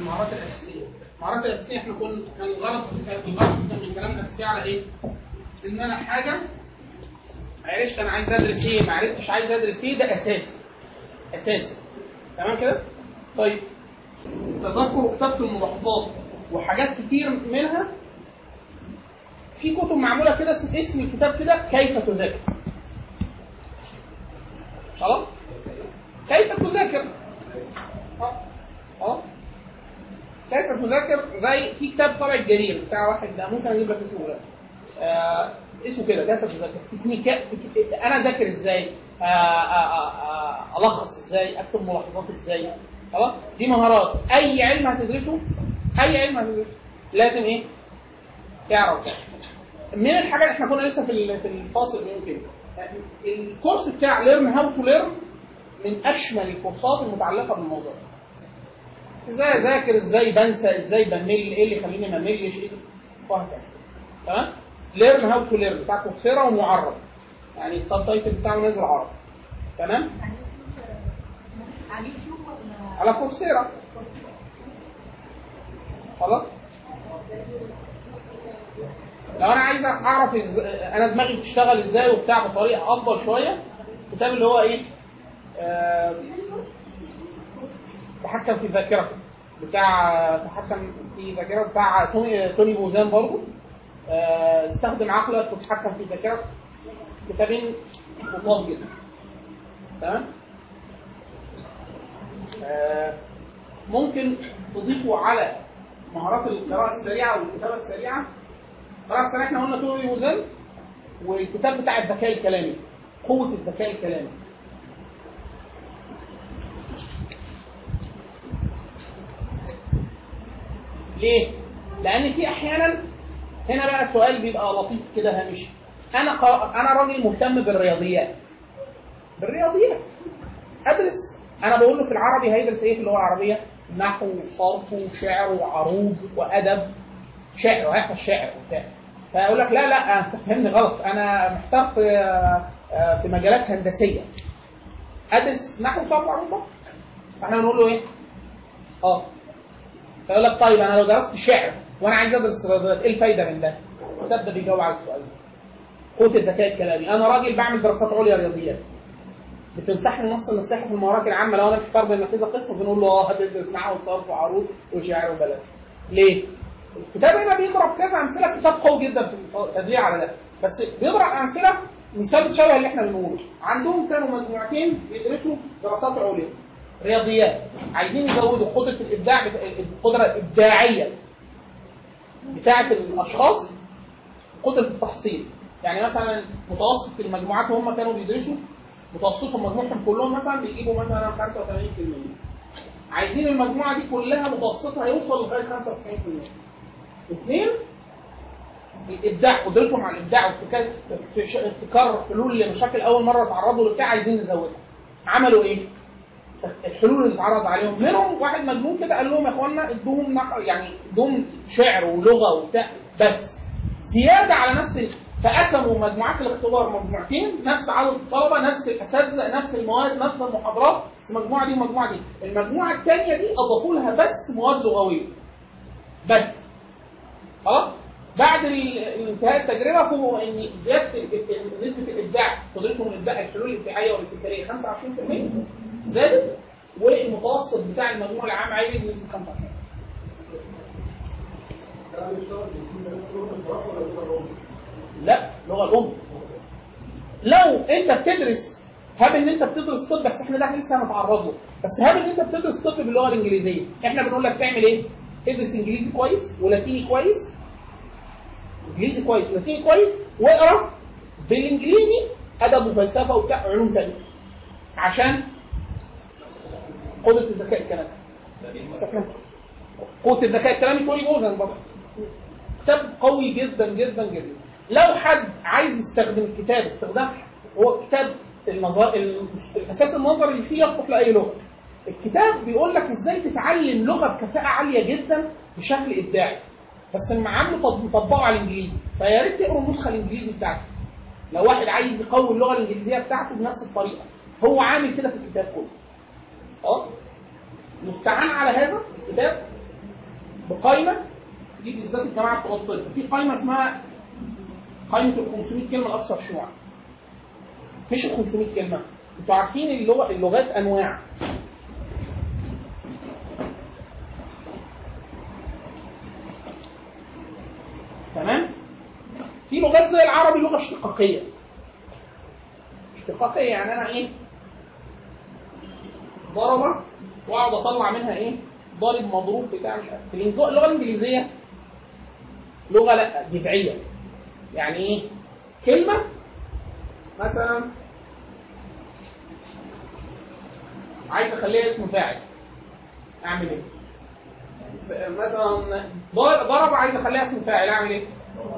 المهارات الاساسيه المهارات الاساسيه احنا كنا كان الغرض كان الغرض كان من كلامنا الاساسي على ايه؟ ان انا حاجه عرفت انا عايز ادرس ايه ما عرفتش عايز ادرس ايه ده اساسي اساسي تمام كده؟ طيب تذكر وكتابه الملاحظات وحاجات كتير منها في كتب معموله كده اسم اسم الكتاب كده كيف تذاكر خلاص كيف تذاكر اه اه كيف تذاكر زي في كتاب طبع الجرير بتاع واحد ده ممكن اجيب لك اسمه ده آه اسمه كده كيف تذاكر تكنيكات انا اذاكر ازاي آه آه آه الخص ازاي اكتب ملاحظات ازاي خلاص دي مهارات اي علم هتدرسه اي علم هتدرسه لازم ايه تعرف ده من الحاجات احنا كنا لسه في في الفاصل يمكن الكورس بتاع ليرن هاو تو ليرن من اشمل الكورسات المتعلقه بالموضوع ازاي اذاكر ازاي بنسى ازاي بمل ايه اللي يخليني ما املش ايه وهكذا تمام ليرن هاو تو ليرن بتاع كورسيرا ومعرب يعني السب تايتل بتاعه نازل عربي تمام على اليوتيوب ولا على كورسيرا خلاص لو انا عايز اعرف إز... انا دماغي بتشتغل ازاي وبتاع بطريقه افضل شويه الكتاب اللي هو ايه آه... تحكم في ذاكرتك بتاع تحكم في ذاكرة بتاع توني توني بوزان برضه آه... استخدم عقلك وتحكم في ذاكرتك كتابين لطاف جدا تمام آه... ممكن تضيفوا على مهارات القراءة السريعة والكتابة السريعة القراءة السريعة احنا قلنا توني بوزان والكتاب بتاع الذكاء الكلامي قوة الذكاء الكلامي ليه؟ لأن في أحيانا هنا بقى سؤال بيبقى لطيف كده هامشي أنا قا... أنا راجل مهتم بالرياضيات بالرياضيات أدرس أنا بقول له في العربي هيدرس إيه في اللغة العربية؟ نحو وصرف وشعر وعروض وأدب شعر وهيحفظ شعر وبتاع فيقول لك لا لا أنت فهمني غلط أنا محتار في في مجالات هندسية أدرس نحو وصرف وعروض فاحنا بنقول له إيه؟ اه فيقول لك طيب انا لو درست شعر وانا عايز ادرس رياضيات ايه الفايده من ده؟ تبدا بيجاوب على السؤال ده. قوه الذكاء الكلامي انا راجل بعمل دراسات عليا رياضيات. بتنصحني نص النصيحه في المهارات العامه لو انا محتار بين كذا قسم بنقول له اه هتدرس نحو وصرف وعروض وشعر وبلاغه. ليه؟ الكتاب هنا بيضرب كذا امثله كتاب قوي جدا في التدليل على ده بس بيضرب امثله مثال شبه اللي احنا بنقوله عندهم كانوا مجموعتين بيدرسوا دراسات عليا رياضيات عايزين يزودوا قدره الابداع بتا... القدره الابداعيه بتاعه الاشخاص قدره التحصيل يعني مثلا متوسط المجموعات وهم كانوا بيدرسوا متوسطهم مجموعهم كلهم مثلا بيجيبوا مثلا 85% عايزين المجموعه دي كلها متوسطها يوصل لغايه 95% اثنين الابداع قدرتهم على الابداع وابتكار ابتكار حلول لمشاكل اول مره تعرضوا لبتاع عايزين نزودها عملوا ايه؟ الحلول اللي اتعرض عليهم منهم واحد مجنون كده قال لهم يا اخوانا ادوهم يعني ادوهم شعر ولغه وبتاع بس زياده على نفس فقسموا مجموعات الاختبار مجموعتين نفس عدد الطلبه نفس الاساتذه نفس المواد نفس المحاضرات بس المجموعه دي والمجموعه دي المجموعه الثانيه دي اضافوا لها بس مواد لغويه بس خلاص بعد انتهاء التجربه فوق ان زياده نسبه الابداع قدرتهم الابداع الحلول الابداعيه والابتكاريه 25% زادت والمتوسط بتاع المجموع العام عالي بنسبه 25 لا اللغه الام لو انت بتدرس هاب ان انت بتدرس طب بس احنا ده لسه هنتعرض له بس هاب ان انت بتدرس طب باللغه الانجليزيه احنا بنقول لك تعمل ايه؟ ادرس انجليزي كويس ولاتيني كويس انجليزي كويس ولاتيني كويس واقرا بالانجليزي ادب وفلسفه وبتاع علوم تانيه عشان قدره الذكاء الكلامي قوه الذكاء الكلامي توني مورجان برضه كتاب قوي جدا جدا جدا لو حد عايز يستخدم الكتاب استخدام هو كتاب النظر الاساس النظري اللي فيه يصلح لاي لغه الكتاب بيقول لك ازاي تتعلم لغه بكفاءه عاليه جدا بشكل ابداعي بس المعامل مطبقه على الانجليزي فيا ريت تقروا النسخه الانجليزي بتاعته لو واحد عايز يقوي اللغه الانجليزيه بتاعته بنفس الطريقه هو عامل كده في الكتاب كله اه مستعان على هذا الكتاب بقائمه دي بالذات الجماعه بتوع الطب في قائمه اسمها قائمه ال 500 كلمه الاكثر شيوعا مش ال 500 كلمه انتوا عارفين اللغه اللغات انواع تمام في لغات زي العربي لغه اشتقاقيه اشتقاقيه يعني انا ايه ضربه واقعد اطلع منها ايه ضارب مضروب بتاع مش عارف الإنج- اللغه الانجليزيه لغه لا جذعيه يعني ايه كلمه مثلا عايز اخليها اسم فاعل اعمل ايه ف- مثلا ضار- ضرب عايز اخليها اسم فاعل اعمل ايه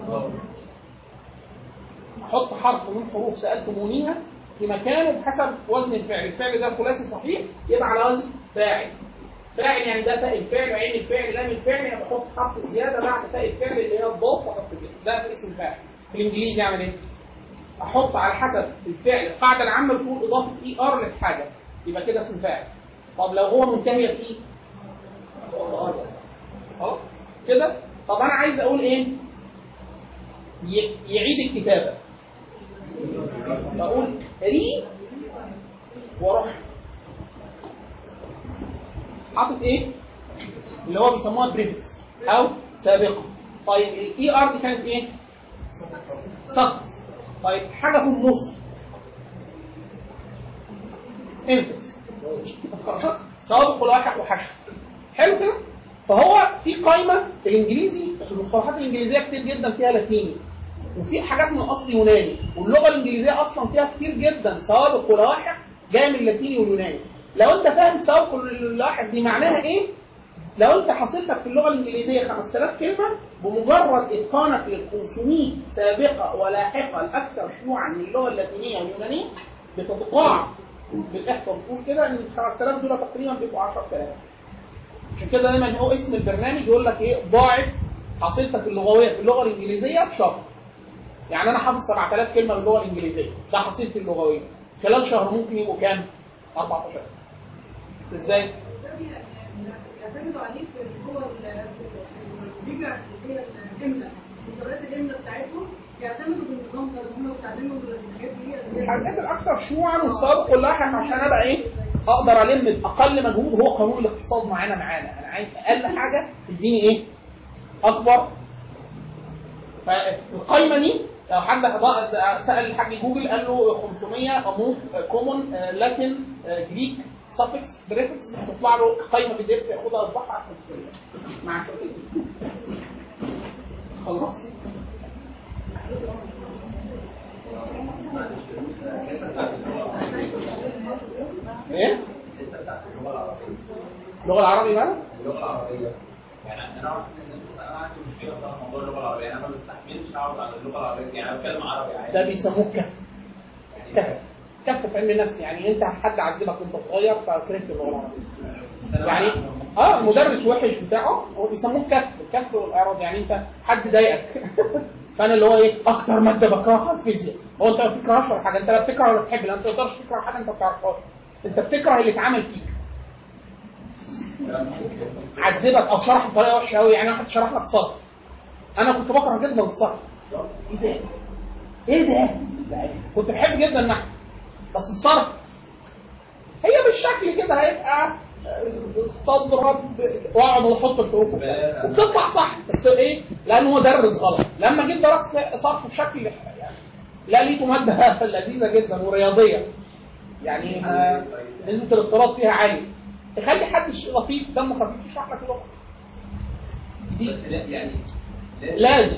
احط حرف من حروف سالتمونيها في مكانه بحسب وزن الفعل الفعل ده ثلاثي صحيح يبقى على وزن فاعل فاعل يعني ده فاء الفعل وعين الفعل لام الفعل يعني بحط حرف زياده بعد فاء الفعل اللي هي الضاد واحط كده ده اسم الفاعل في الانجليزي اعمل ايه؟ احط على حسب الفعل القاعده العامه بتقول اضافه اي ار للحاجه يبقى كده اسم فاعل طب لو هو منتهي باي خلاص كده طب انا عايز اقول ايه؟ ي- يعيد الكتابه بقول ري واروح حاطط ايه؟ اللي هو بيسموها بريفكس او سابقه طيب الاي ار دي كانت ايه؟ سقط طيب حاجه في النص انفكس خلاص سوابق ولاحق وحشو حلو كده فهو في قائمه الانجليزي المصطلحات الانجليزيه كتير جدا فيها لاتيني وفي حاجات من اصل يوناني واللغه الانجليزيه اصلا فيها كتير جدا سوابق ولاحق جايه من اللاتيني واليوناني لو انت فاهم السوابق واللاحق دي معناها ايه لو انت حصلتك في اللغه الانجليزيه 5000 كلمه بمجرد اتقانك لل 500 سابقه ولاحقه الاكثر شيوعا من اللغه اللاتينيه واليونانيه بتتضاعف بالاحصاء بتقول كده ان ال 5000 دول تقريبا بيبقوا 10000 عشان كده دايما هو اسم البرنامج يقول لك ايه ضاعف حصيلتك اللغويه في اللغه الانجليزيه في شهر يعني انا حافظ 7000 كلمه باللغه الانجليزيه ده حصيلتي اللغويه خلال شهر ممكن يبقوا كام 14000 ازاي يعتمدوا عليه في هو الفكره اللي هي الجمله مجرد الجمله بتاعتهم يعتمدوا بالنظام ده هم بيتعلموا الحاجات دي اللي هي- الحاجات الاكثر شيوعا والسابق واللاحق عشان ابقى ايه اقدر الم باقل مجهود هو قانون الاقتصاد معانا معانا انا عايز اقل حاجه تديني ايه اكبر فالقايمه دي لو حد ضاق- سال الحاج جوجل قال له 500 قاموس كومون لاتين جريك سافكس بريفكس تطلع له قايمه بي دي اف ياخدها يطبعها على الحسابيه مع شويه خلاص ايه؟ اللغه العربيه مالها؟ اللغه العربيه يعني انا اعرف ان الناس مثلا انا عندي مشكله صراحه في موضوع اللغه العربيه يعني انا ما بستحملش اقعد على اللغه العربيه يعني انا بتكلم عربي عادي ده بيسموه كف كف كف في علم النفس يعني انت حد عذبك وانت صغير فكرهت اللغه العربيه يعني اه مدرس وحش بتاعه هو بيسموه كف الكف والاعراض يعني انت حد ضايقك فانا اللي هو ايه اكتر ماده بكرهها الفيزياء هو انت ما بتكرهش ولا حاجه انت لا بتكره ولا بتحب لا انت ما تقدرش تكره حاجه انت ما بتعرفهاش انت بتكره اللي اتعمل فيك عذبك او شرح بطريقه وحشه قوي يعني واحد شرح لك صرف انا كنت بكره جدا الصرف ايه ده؟ ايه ده؟ كنت بحب جدا النحو بس الصرف هي بالشكل كده هيبقى استضرب واقعد واحط الحروف وبتاع. وبتطلع صح بس ايه؟ لانه هو درس غلط لما جيت درست صرف بشكل يعني لا لقيته ماده لذيذه جدا ورياضيه يعني آه، نسبه الاضطراب فيها عاليه تخلي حد ش- لطيف دمه خفيف يشرح لك اللغه دي بس لا يعني لازم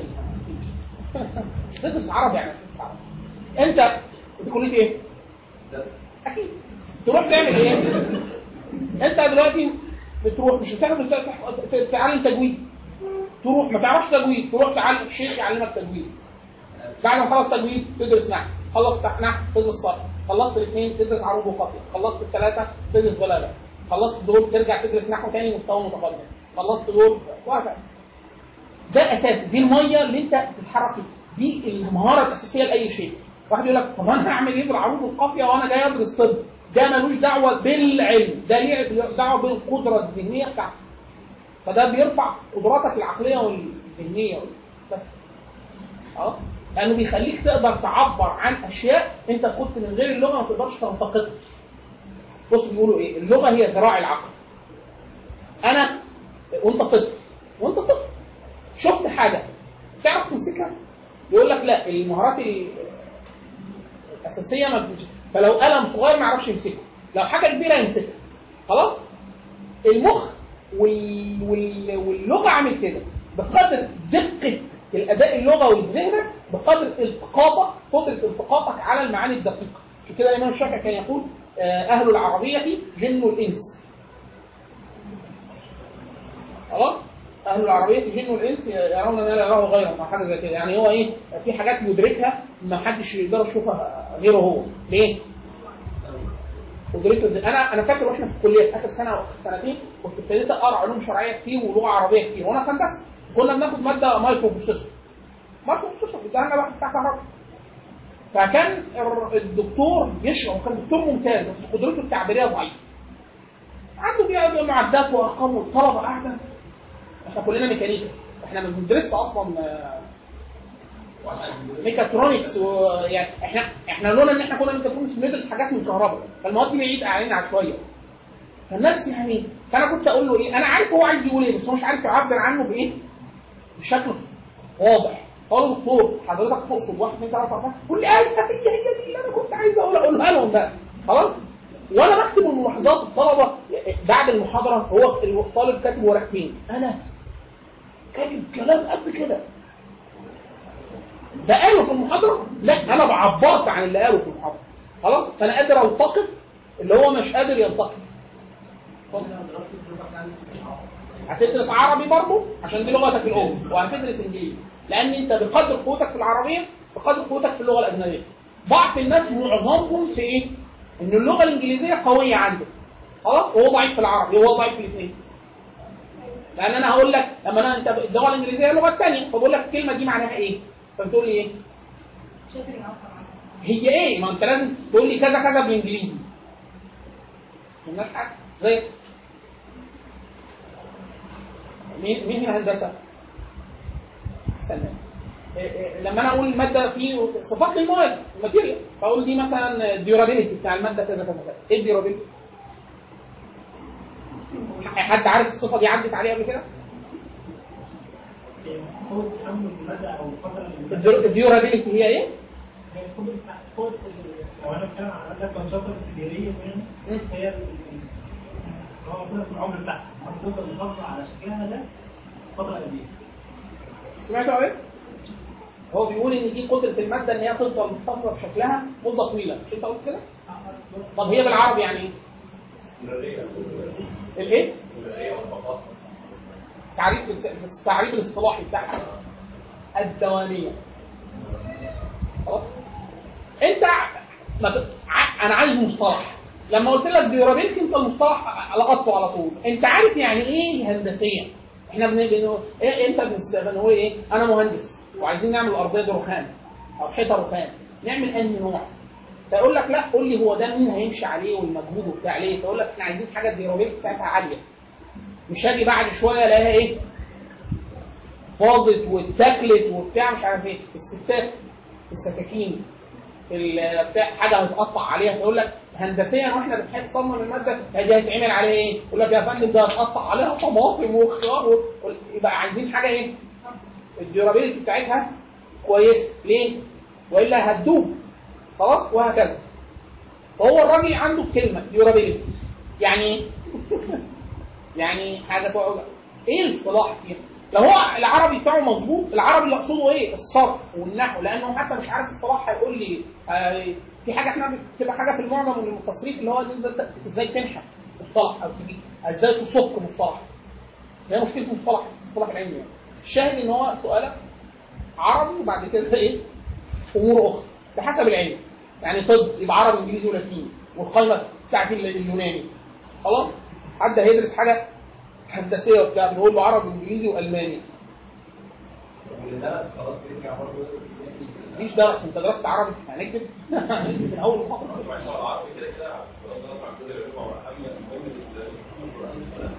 تدرس عربي يعني تدرس عربي انت في كليه ايه؟ بس اكيد تروح تعمل ايه؟ انت دلوقتي بتروح مش هتعمل تتعلم تجويد تروح ما تعرفش تجويد تروح تعلم الشيخ يعلمك تجويد بعد ما خلص تجويد تدرس نحو خلصت نحو تدرس صرف خلصت الاثنين تدرس عروض وقافيه خلصت الثلاثه تدرس بلاغه خلصت دول ترجع تدرس نحو تاني مستوى متقدم خلصت دول وهكذا ده اساسي دي الميه اللي انت بتتحرك فيها دي المهاره الاساسيه لاي شيء واحد يقول لك طب انا هعمل ايه بالعروض والقافيه وانا جاي ادرس طب ده ملوش دعوه بالعلم ده ليه دعوه بالقدره الذهنيه بتاعتك فده بيرفع قدراتك العقليه والذهنيه بس اه لانه بيخليك تقدر تعبر عن اشياء انت كنت من غير اللغه ما تقدرش تنتقدها بص بيقولوا ايه اللغه هي ذراع العقل انا وانت طفل وانت طفل شفت حاجه تعرف تمسكها يقول لك لا المهارات ال- الاساسيه ما بتجي فلو قلم صغير ما يعرفش يمسكه لو حاجه كبيره يمسكها خلاص المخ وال... وال... واللغه عامل كده بقدر دقه الاداء اللغوي في ذهنك بقدر التقاطك قدره التقاطك على المعاني الدقيقه عشان كده الامام الشافعي كان يقول آه، اهل العربيه جن الانس خلاص اهل العربيه جن الانس يرون ما لا يراه غيرهم او حاجه زي كده يعني هو ايه في حاجات يدركها ما حدش يقدر يشوفها غيره هو ليه؟ قدرته دي. انا انا فاكر واحنا في الكليه في اخر سنه او اخر سنتين كنت ابتديت اقرا علوم شرعيه كتير ولغه عربيه كتير وانا في هندسه كنا بناخد ماده مايكرو بروسيسور مايكرو بروسيسور بتاع لنا بقى بتاع كهرباء فكان الر- الدكتور يشرح كان دكتور ممتاز بس قدرته التعبيريه ضعيفه عنده فيها معدات وارقام والطلبه قاعده احنا كلنا ميكانيكا احنا ما بندرسش اصلا آه، ميكاترونكس ويعني احنا احنا لولا ان احنا كنا ميكاترونكس بندرس حاجات من الكهرباء فالمواد دي بعيد علينا عشوائيه فالناس يعني فانا كنت اقول له ايه انا عارف هو عايز يقول ايه بس هو مش عارف يعبر عنه بايه بشكل واضح قال له دكتور حضرتك تقصد واحد اثنين ثلاثه اربعه قول لي ايوه هي هي دي اللي انا كنت عايز اقولها اقولها لهم بقى خلاص وانا بكتب الملاحظات الطلبه بعد المحاضره هو الطالب كاتب ورقتين انا كاتب كلام قد كده ده قاله في المحاضره لا انا بعبرت عن اللي قاله في المحاضره خلاص فانا قادر التقط اللي هو مش قادر يلتقط هتدرس عربي برضه عشان دي لغتك الام وهتدرس انجليزي لان انت بقدر قوتك في العربيه بقدر قوتك في اللغه الاجنبيه ضعف الناس معظمهم في ايه؟ ان اللغه الانجليزيه قويه عنده خلاص وهو ضعيف في العربي هو ضعيف في الاثنين لان انا هقول لك لما انا انت اللغه الانجليزيه اللغه الثانيه فبقول لك الكلمه دي معناها ايه؟ فبتقول لي ايه؟ مش قادر يعبر عنها هي ايه؟ ما انت لازم تقول لي كذا كذا بالانجليزي. الناس حاجه زي مين مين هنا هندسه؟ سلام لما انا اقول الماده في صفات للمواد الماتيريال فاقول دي مثلا الديورابيلتي بتاع الماده كذا كذا كذا ايه الديورابيلتي؟ حد عارف الصفه دي عدت عليه قبل كده؟ قوة تحمل المدى أو الفترة اللي الديور- الديورابيلتي هي ايه؟ هي قوة قوة لو أنا بتكلم عن عندك أنشطة ابتدائية مم. هي ال- ال- هو كده في العمر بتاعها هتفضل محافظة على شكلها ده فترة قد إيه؟ سمعتوا ايه؟ هو بيقول ان دي قدره الماده ان هي تفضل محتفظه بشكلها مده طويله مش انت قلت كده؟ طب هي بالعربي يعني ايه؟ الايه؟ تعريف التعريف الاصطلاحي بتاعها الدواميه خلاص؟ انت ما ت- ع- انا عايز مصطلح لما قلت لك ديورابيلتي انت المصطلح لقطته على طول انت عارف يعني ايه هندسيا احنا بن... بن... إيه انت بنس- بنقول ايه انا مهندس وعايزين نعمل ارضيه دي رخام او حيطه رخام نعمل انهي نوع فيقول لك لا قول لي هو ده مين هيمشي عليه والمجهود وبتاع ليه فيقول لك احنا عايزين حاجه الديورابيلتي بتاعتها عاليه مش هاجي بعد شويه الاقيها ايه باظت واتاكلت وبتاع مش عارف ايه الستات في السكاكين في ال- بتاع حاجه هتقطع عليها فيقول لك هندسيا واحنا بنحب نصمم الماده هي دي هيتعمل عليها ايه؟ يقول لك يا فندم ده هتقطع عليها طماطم وخيار و- يبقى عايزين حاجه ايه؟ الديورابيلتي بتاعتها كويسه ليه؟ والا هتدوب خلاص وهكذا فهو الراجل عنده كلمه ديورابيلتي يعني ايه؟ يعني حاجه تقعد ايه الاصطلاح فيها؟ لو هو العربي بتاعه مظبوط العربي اللي اقصده ايه؟ الصرف والنحو لانه حتى مش عارف اصطلاح هيقول لي آه في حاجه احنا بتبقى حاجه في المعجم من التصريف اللي هو إن إزاي- ازاي تنحت مصطلح او تجيب ازاي تصك مصطلح هي مشكله مصطلح المصطلح العلمي يعني. الشاهد ان هو سؤالك عربي وبعد كده ايه؟ امور اخرى بحسب العلم يعني طب يبقى عربي انجليزي ولاتيني والقائمه بتاعت اليوناني خلاص حد هيدرس حاجه هندسيه وبتاع بنقول له عربي وانجليزي والماني واللي درس خلاص يرجع برضه يدرس مفيش درس انت درست عربي هنكتب هنكتب من اول محاضره اسمع العربي كده كده لو درس مع كل العلوم او حاجه المهم القران حتى لو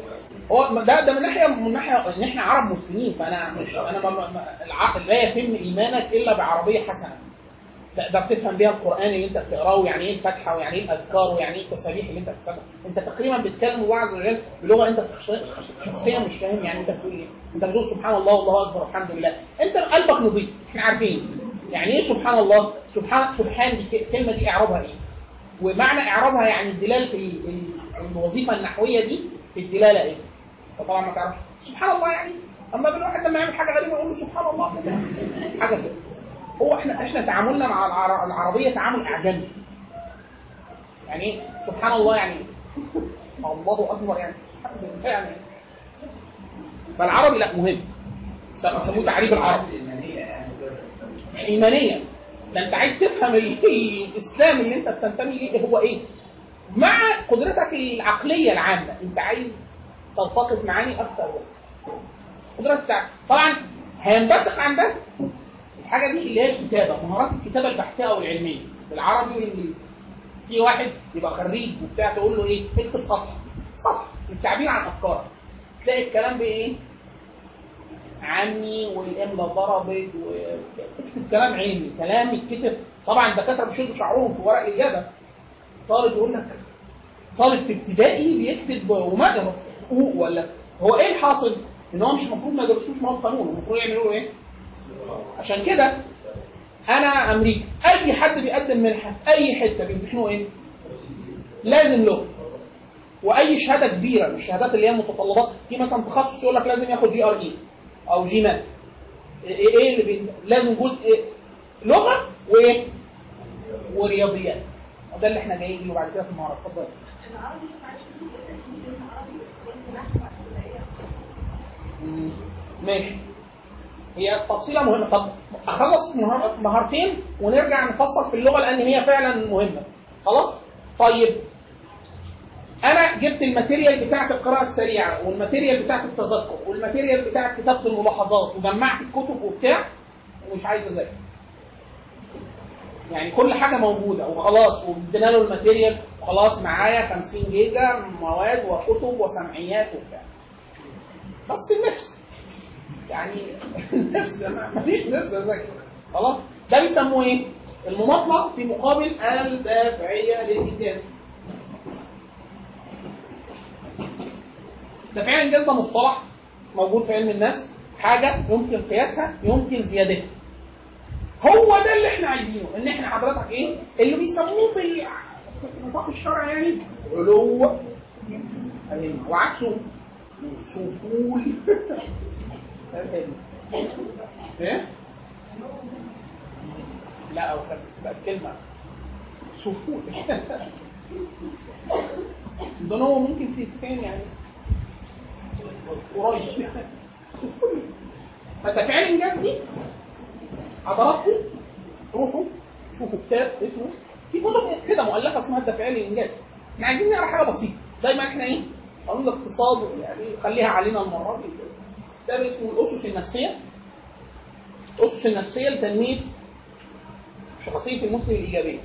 هو ده ده من ناحيه من ناحيه ان احنا عرب مسلمين فانا مش انا ما ما- ما- العقل لا يتم ايمانك الا بعربيه حسنه ده, ده بتفهم بيها القران اللي انت بتقراه ويعني ايه الفاتحه ويعني ايه الاذكار ويعني ايه التسابيح اللي انت بتسبح انت تقريبا بتتكلم الله عز وجل بلغه انت شخص- شخصيا مش فاهم يعني انت بتقول ايه انت بتقول سبحان الله والله اكبر والحمد لله انت قلبك نظيف احنا عارفين يعني ايه سبحان الله سبحان سبحان دي ك- الكلمه دي اعرابها ايه ومعنى اعرابها يعني دلاله ال- ال- الوظيفه النحويه دي في الدلاله ايه فطبعا ما تعرفش سبحان الله يعني اما الواحد لما يعمل حاجه غريبه يقول له سبحان الله كده حاجه كده هو احنا احنا تعاملنا مع العر- العربيه تعامل اعجمي يعني ايه سبحان الله يعني إيه؟ الله اكبر يعني الحمد لله يعني فالعربي لا مهم سموه تعريف العرب مش ايمانيه ده انت عايز تفهم ال- الاسلام اللي انت بتنتمي ليه هو ايه مع قدرتك العقليه العامه انت عايز تلتقط معاني اكثر قدرتك بتاعتك طبعا هينبثق عن ده الحاجه دي اللي هي الكتابه مهارات الكتابه البحثيه او العلميه بالعربي والانجليزي في واحد يبقى خريج وبتاع تقول له ايه اكتب صفحه صفحه للتعبير عن افكارك تلاقي الكلام بايه عمي والاملا ضربت وتكتب كلام علمي كلام يتكتب طبعا الدكاتره بيشدوا شعرهم في ورق الاجابه طالب يقول لك طالب في ابتدائي بيكتب وما حقوق ولا هو ايه الحاصل؟ ان هو مش المفروض ما يدرسوش مواد قانون المفروض يعملوا ايه؟ عشان كده انا امريكا اي حد بيقدم منحه في اي حته بيمتحنوا ايه؟ لازم لغه واي شهاده كبيره من الشهادات اللي هي متطلبات في مثلا تخصص يقول لك لازم ياخد جي ار اي او جي مات ايه إيه اللي بي... لازم جزء إيه؟ لغه وايه؟ ورياضيات وده اللي احنا جايين له بعد كده في المهارات اتفضل العربي معلش كلمة عربي كلمة نحو عشوائية مم. ماشي هي تفصيلة مهمة طب أخلص مهار- مهارتين ونرجع نفصل في اللغة لأن هي فعلا مهمة خلاص طيب أنا جبت الماتيريال بتاعت القراءة السريعة والماتيريال بتاعت التذكر والماتيريال بتاعت كتابة الملاحظات وجمعت الكتب وبتاع ومش عايز أذاكر يعني كل حاجة موجودة وخلاص وادينا له الماتيريال وخلاص معايا 50 جيجا مواد وكتب وسمعيات وبتاع بس النفس يعني النفس ما فيش نفس اذاكر خلاص ده بيسموه ايه؟ المماطله في مقابل الدافعيه للانجاز دافعيه للانجاز ده مصطلح موجود في علم النفس حاجه يمكن قياسها يمكن زيادتها هو ده اللي احنا عايزينه ان احنا حضرتك ايه اللي بيسموه في في نطاق الشرع يعني علو الهمة. وعكسه سفول ايه لا او بقت كلمه سفول دنو ممكن تتفهم يعني قريب سفول فتفعيل الانجاز دي حضراتكم روحوا شوفوا كتاب اسمه في كتب كده مؤلفه اسمها التفعيل الانجاز احنا عايزين نقرا حاجه بسيطه دايما احنا ايه قانون الاقتصاد يعني خليها علينا المره دي كتاب اسمه الاسس النفسيه الاسس النفسيه لتنميه شخصيه المسلم الايجابيه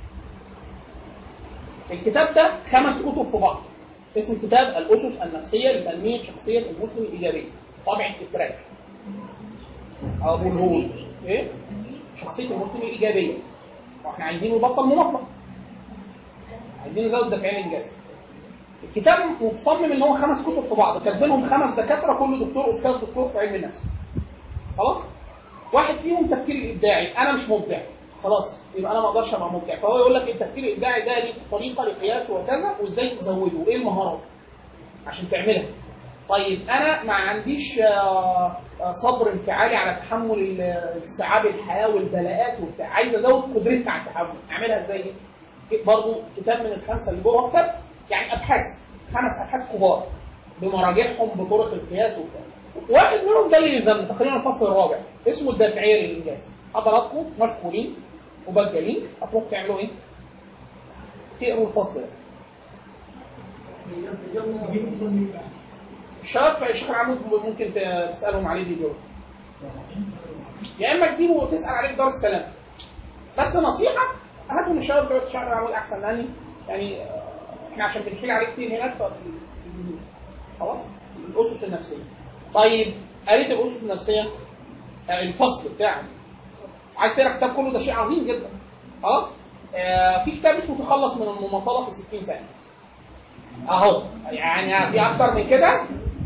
الكتاب ده خمس كتب في بعض اسم الكتاب الاسس النفسيه لتنميه شخصيه المسلم الايجابيه طبعه افراج ابو الهول ايه شخصيه المسلم الايجابيه واحنا عايزين نبطل مماطله عايزين نزود دافعين الانجاز الكتاب متصمم ان هو خمس كتب في بعض كاتبينهم خمس دكاتره كل دكتور استاذ دكتور في علم النفس خلاص واحد فيهم تفكير الابداعي انا مش مبدع خلاص يبقى انا ما اقدرش ابقى مبدع فهو يقول لك التفكير الابداعي ده ليه طريقه لقياسه وكذا وازاي تزوده وايه المهارات عشان تعملها طيب انا ما عنديش آه، آه، صبر انفعالي على تحمل ال- صعاب الحياه والبلاءات وبتاع عايز ازود قدرتي على التحمل اعملها ازاي دي؟ برضه كتاب من الخمسه اللي جوه كتاب يعني ابحاث خمس ابحاث كبار بمراجعهم بطرق القياس وبتاع واحد منهم ده اللي يلزمنا تقريبا الفصل الرابع اسمه الدافعيه للانجاز حضراتكم مشكورين مبجلين هتروحوا تعملوا ايه؟ تقروا الفصل ده الشباب الشيخ العمود ممكن تسالهم عليه بيجاوب يا اما تجيبه وتسال عليه في دار السلام بس نصيحه هاتوا من الشباب بتوع الشيخ العمود احسن لاني يعني آه، احنا عشان بنحيل عليه كتير هناك ف خلاص الاسس النفسيه طيب قريت الاسس النفسيه آه، الفصل بتاعك عايز تقرا الكتاب كله ده شيء عظيم جدا خلاص آه في كتاب اسمه تخلص من المماطله في 60 سنه اهو يعني في اكتر من كده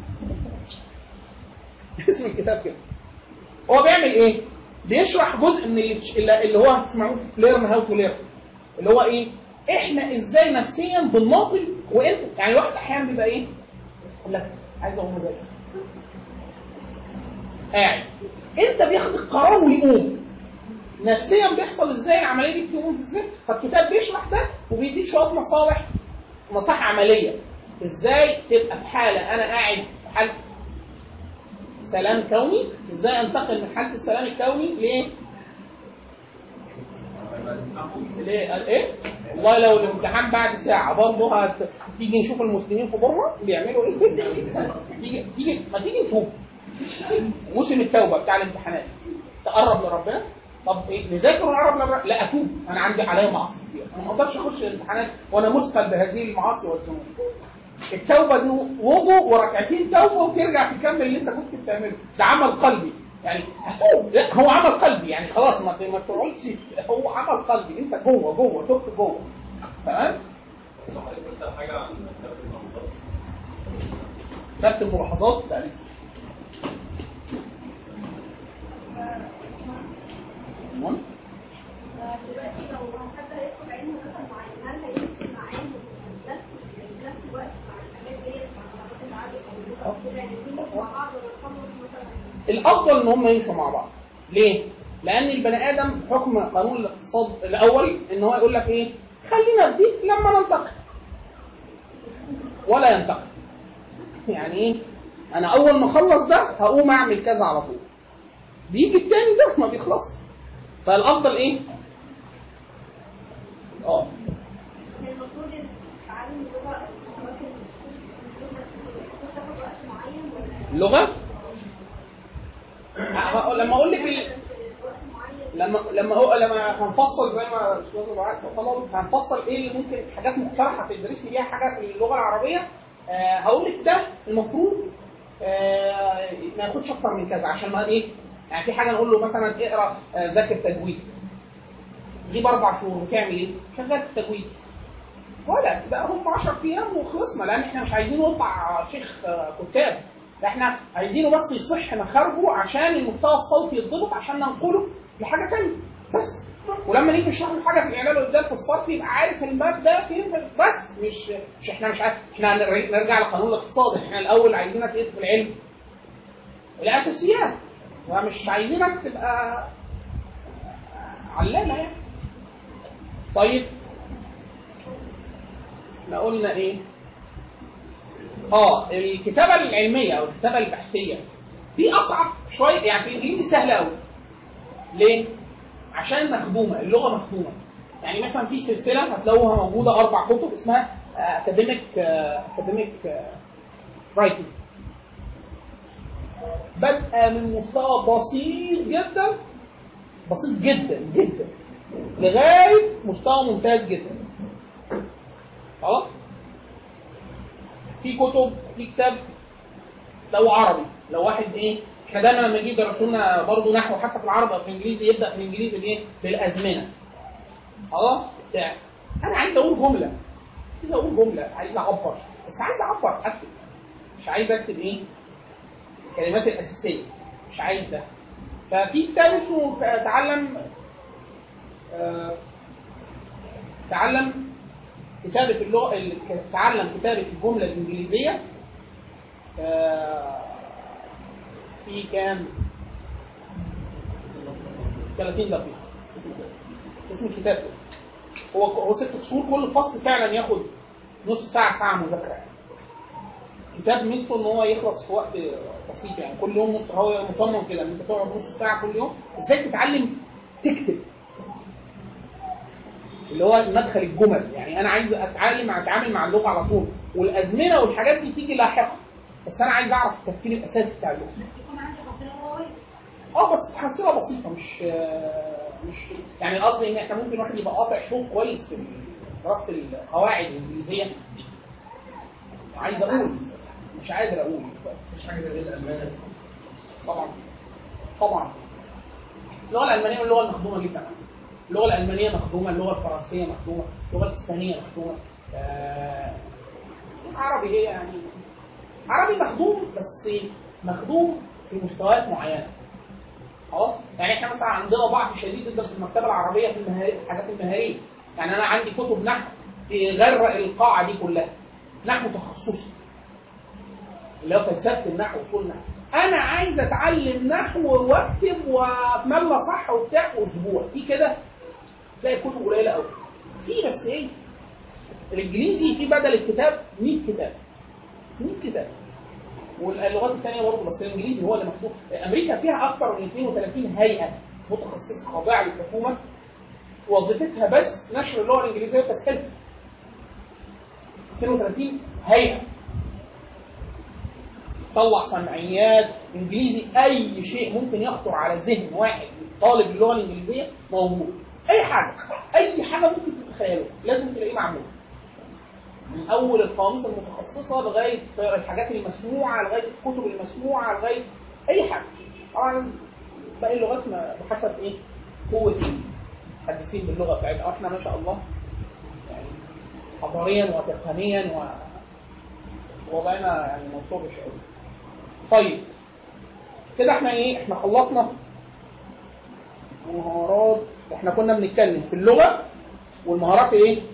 اسم الكتاب كده هو بيعمل ايه بيشرح جزء من اللي, اللي هو هتسمعوه في ليرن هاو تو ليرن اللي هو ايه احنا ازاي نفسيا بنماطل وانت يعني الواحد احيانا بيبقى ايه يقول لك عايز اقوم اذاكر قاعد انت بياخد القرار ويقوم نفسيا بيحصل ازاي العمليه دي بتقوم ازاي فالكتاب بيشرح ده وبيديك شويه مصالح مصالح عمليه ازاي تبقى في حاله انا قاعد في حاله سلام كوني ازاي انتقل من حاله السلام الكوني ل ليه ايه والله لو الامتحان بعد ساعه برضه هت... تيجي نشوف المسلمين في بره بيعملوا ايه تيجي تيجي ما تيجي نتوب موسم التوبه بتاع الامتحانات تقرب لربنا طب ايه نذاكر ونقرب لربنا لا اتوب انا عندي عليا معاصي كتير انا ما اقدرش اخش الامتحانات وانا مثقل بهذه المعاصي والذنوب التوبه دي وضوء وركعتين توبه وترجع تكمل اللي انت كنت بتعمله ده عمل قلبي يعني هتوب لا هو عمل قلبي يعني خلاص ما ما تقعدش هو عمل قلبي انت جوه جوه تبت جوه تمام بس حضرتك قلت حاجه عن كتاب المنصات كتابة الملاحظات ده لسه المهم دلوقتي لو حد هيدخل علم مثلا معين هل هيمشي مع علم نفس يعني نفس الوقت مع الحاجات ديت مع الحاجات العادة او كده يعني دي مع بعض ولا تخلص مثلا الافضل ان هم يمشوا مع بعض ليه لان البني ادم بحكم قانون الاقتصاد الاول ان هو يقول لك ايه خلينا في دي لما ننتقل ولا ينتقل يعني ايه انا اول ما اخلص ده هقوم اعمل كذا على طول بيجي التاني ده ما بيخلص فالافضل ايه اه هي المفروض إن تعلم اللغة أو ممكن المفروض تاخد وقت معين ولا اللغه أه، لما اقول لك ال... وقت معين لما لما هو لما هنفصل زي ما استاذ بعت طلب هنفصل ايه اللي ممكن حاجات مقترحه تدرسي بيها حاجه في اللغه العربيه آه هقول لك ده المفروض آه ما ياخدش اكتر من كذا عشان ما ايه يعني في حاجه نقول له مثلا اقرا آه ذاكر تجويد غيب اربع شهور وتعمل ايه؟ شغال في التجويد ولا ده هم 10 ايام وخلصنا لان احنا مش عايزينه يطلع شيخ آه، كتاب ده احنا عايزينه بس يصح مخارجه عشان المستوى الصوتي يتضبط عشان ننقله لحاجه ثانيه بس ولما نيجي نشرح له حاجه في الاعلان والابدال في الصرف يبقى عارف الماب ده فين في بس مش مش احنا مش عارف احنا هنر- نرجع لقانون الاقتصاد احنا الاول عايزينك ايه في العلم الاساسيات ومش عايزينك تبقى علامه يعني طيب احنا قلنا ايه اه الكتابه العلميه او الكتابه البحثيه دي اصعب شويه يعني في الانجليزي سهله قوي ليه عشان مخدومه اللغه مخدومه يعني مثلا في سلسله هتلاقوها موجوده اربع كتب اسمها اكاديميك اكاديميك رايتنج بادئه من مستوى بسيط جدا بسيط جدا جدا لغايه مستوى ممتاز جدا خلاص في كتب في كتاب لو عربي لو واحد ايه احنا دايما لما يجي يدرسوا لنا برضه نحو حتى في العربي او في الانجليزي يبدا في الانجليزي بايه؟ بالازمنه خلاص بتاع انا عايز اقول جمله عايز اقول جمله عايز اعبر بس عايز اعبر اكتب مش عايز اكتب ايه؟ الكلمات الاساسيه مش عايز ده ففي كتاب اسمه تعلم آه، تعلم كتابة اللغة ال- تعلم كتابة الجملة الإنجليزية آه، في كام 30 دقيقة اسم كده. اسم الكتاب كده. هو هو ست فصول كل فصل فعلا ياخد نص ساعة ساعة مذاكرة يعني. كتاب ميزته ان هو يخلص في وقت بسيط يعني كل يوم نص هو مصمم كده ان انت تقعد نص ساعة كل يوم ازاي تتعلم تكتب اللي هو مدخل الجمل يعني انا عايز اتعلم اتعامل مع اللغه على طول والازمنه والحاجات دي تيجي لاحقا بس انا عايز اعرف التفكير الاساسي بتاع اللغه يكون عندي حصيلة قوية اه بس تحصيله بسيطه مش آه، مش يعني قصدي ان احنا ممكن واحد يبقى قاطع شوط كويس في دراسه القواعد الانجليزيه عايز اقول مش قادر اقول مفيش حاجه زي الالمانه طبعا طبعا اللغه الالمانيه واللغه المخدومه جدا اللغه الالمانيه مخدومه اللغه الفرنسيه مخدومه اللغه الاسبانيه مخدومه آه، عربي ايه يعني عربي مخدوم بس مخدوم في مستويات معينه خلاص يعني احنا مثلا عندنا ضعف شديد جدا في المكتبه العربيه في المهاري الحاجات المهاريه يعني انا عندي كتب نحو تغرق القاعه دي كلها نحو تخصصي اللي هو فلسفه النحو اصول النحو انا عايز اتعلم نحو واكتب واتملى صح وبتاع في اسبوع في كده تلاقي كتب قليله قوي في بس ايه الانجليزي في بدل الكتاب 100 كتاب 100 كتاب واللغات الثانيه برضه بس الانجليزي هو اللي مكتوب امريكا فيها اكثر من 32 هيئه متخصصه خاضعه للحكومه وظيفتها بس نشر اللغه الانجليزيه وتسهيلها 32 هيئه طلع سمعيات انجليزي اي شيء ممكن يخطر على ذهن واحد طالب اللغه الانجليزيه موجود اي حاجه اي حاجه ممكن تتخيله لازم تلاقيه معمول من اول القواميس المتخصصه لغايه الحاجات المسموعه لغايه الكتب المسموعه لغايه اي حاجه طبعا باقي اللغات ما- بحسب ايه قوه المحدثين باللغه بتاعتنا احنا ما شاء الله يعني حضاريا وتقنيا و وضعنا يعني موصول قوي طيب كده احنا ايه احنا خلصنا مهارات احنا كنا بنتكلم في اللغه والمهارات ايه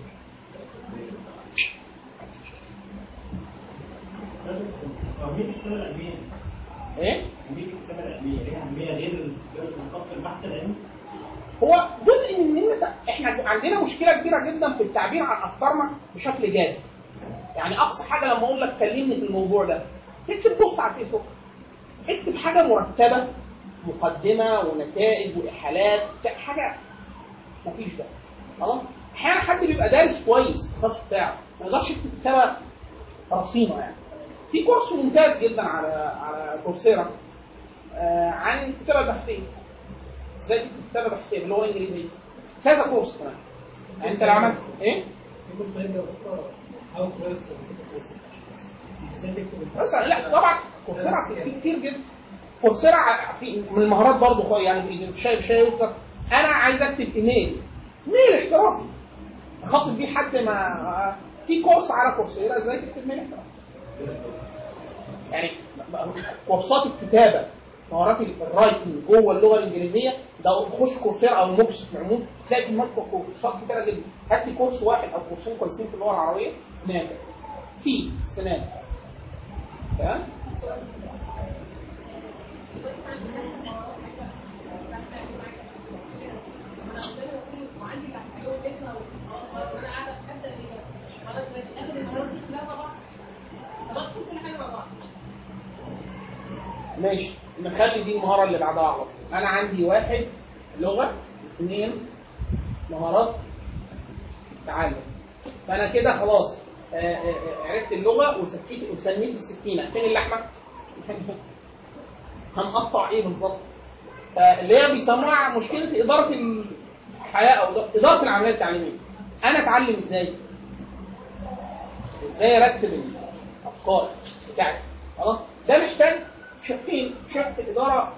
أهمية الكتابة العلمية ايه أهمية الكتابة العلمية ليها أهمية غير غير الخط البحث العلمي هو جزء من ان احنا عندنا مشكله كبيره جدا في التعبير عن افكارنا بشكل جاد يعني اقصى حاجه لما اقول لك كلمني في الموضوع ده اكتب بوست على الفيسبوك اكتب حاجه مرتبه مقدمه ونتائج واحالات بتاع- حاجه مفيش ده خلاص احيانا حد بيبقى دارس كويس التخصص بتاعه ما يقدرش يكتب كتابه رصينه يعني في كورس ممتاز جدا على على كورسيرا آه عن الكتابه البحثيه ازاي تكتب كتابه بحثيه باللغه الانجليزيه كذا كورس كمان يعني انت لو عملت ايه؟ في كورس هيبقى هاو تو رايت ازاي تكتب مثلا لا طبعا كورسيرا في كتير جدا كورسيرا ع- في من المهارات برضه خ- يعني شايف شايف انا عايز اكتب ايميل ميل احترافي اخاطب بيه حد ما في كورس على كورسيرا ازاي تكتب ميل احترافي يعني كورسات الكتابه مهارات الرايتنج جوه اللغه الانجليزيه ده خش كورسيرا او الموكس في العموم تلاقي كميات كورسات كتيره جدا هات لي كورس واحد او كورسين كويسين في اللغه العربيه نافع في سنان تمام ماشي نخلي دي المهاره اللي بعدها على طول انا عندي واحد لغه اثنين مهارات تعلم فانا كده خلاص آه، آه، آه، عرفت اللغه وسكيت وسميت السكينه فين اللحمه؟ هنقطع ايه بالظبط؟ آه، اللي هي بيسموها مشكله اداره الحياه او اداره العمليه التعليميه انا اتعلم ازاي؟ ازاي ارتب الافكار بتاعتي خلاص ده محتاج شقين شق الاداره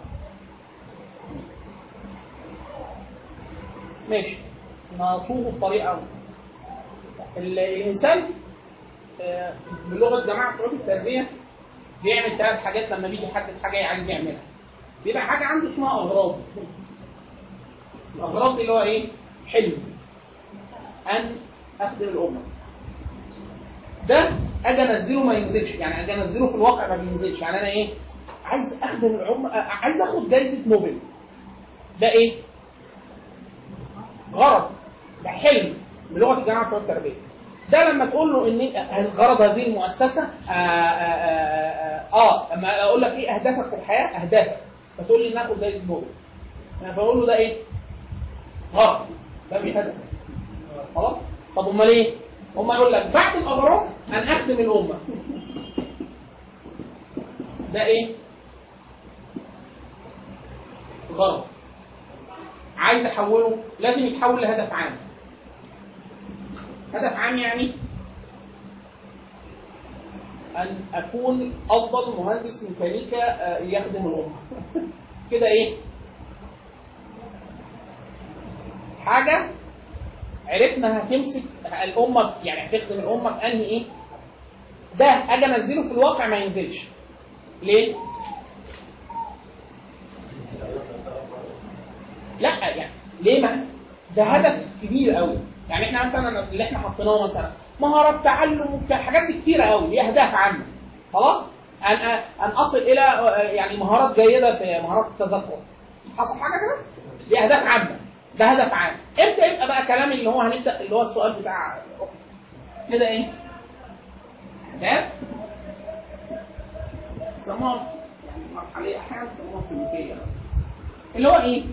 ماشي نصوغه بطريقه ال- الانسان آه، بلغه جماعه بتوع التربيه بيعمل ثلاث حاجات لما بيجي يحدد حاجه عايز يعملها بيبقى حاجه عنده اسمها اغراض الاغراض دي اللي هو ايه حلم ان اخدم الامه ده اجي انزله ما ينزلش يعني اجي انزله في الواقع ما بينزلش يعني انا ايه عايز اخدم الامه آه، عايز اخد جايزه نوبل ده ايه غرض ده حلم بلغه الجامعه بتوع التربيه ده لما تقول له ان غرض هذه المؤسسه آه, آه, آه, اه لما اقول لك ايه اهدافك في الحياه اهدافك فتقول لي ناخد جايزه نوبل انا فاقول له ده ايه؟ غرض ده مش هدف خلاص طب امال ايه؟ هم يقول لك بعد الاغراض ان اخدم الامه ده ايه؟ غرض عايز احوله لازم يتحول لهدف عام هدف عام يعني ان اكون افضل مهندس ميكانيكا آه، يخدم الامه كده ايه حاجه عرفنا هتمسك الامه في- يعني هتخدم الامه في انهي ايه ده اجي انزله في الواقع ما ينزلش ليه لا يعني ليه ما ده هدف كبير قوي يعني احنا مثلا اللي احنا حطيناه مثلا مهارات تعلم وبتاع حاجات دي كتيره قوي دي اهداف عامه خلاص ان ان اصل الى آه، يعني مهارات جيده في مهارات التذكر حصل حاجه كده دي اهداف عامه ده هدف عام امتى يبقى بقى كلام اللي هو هنبدا اللي هو السؤال بتاع كده ايه اهداف يسموها يعني مرحليه احيانا بيسموها سلوكيه اللي هو ايه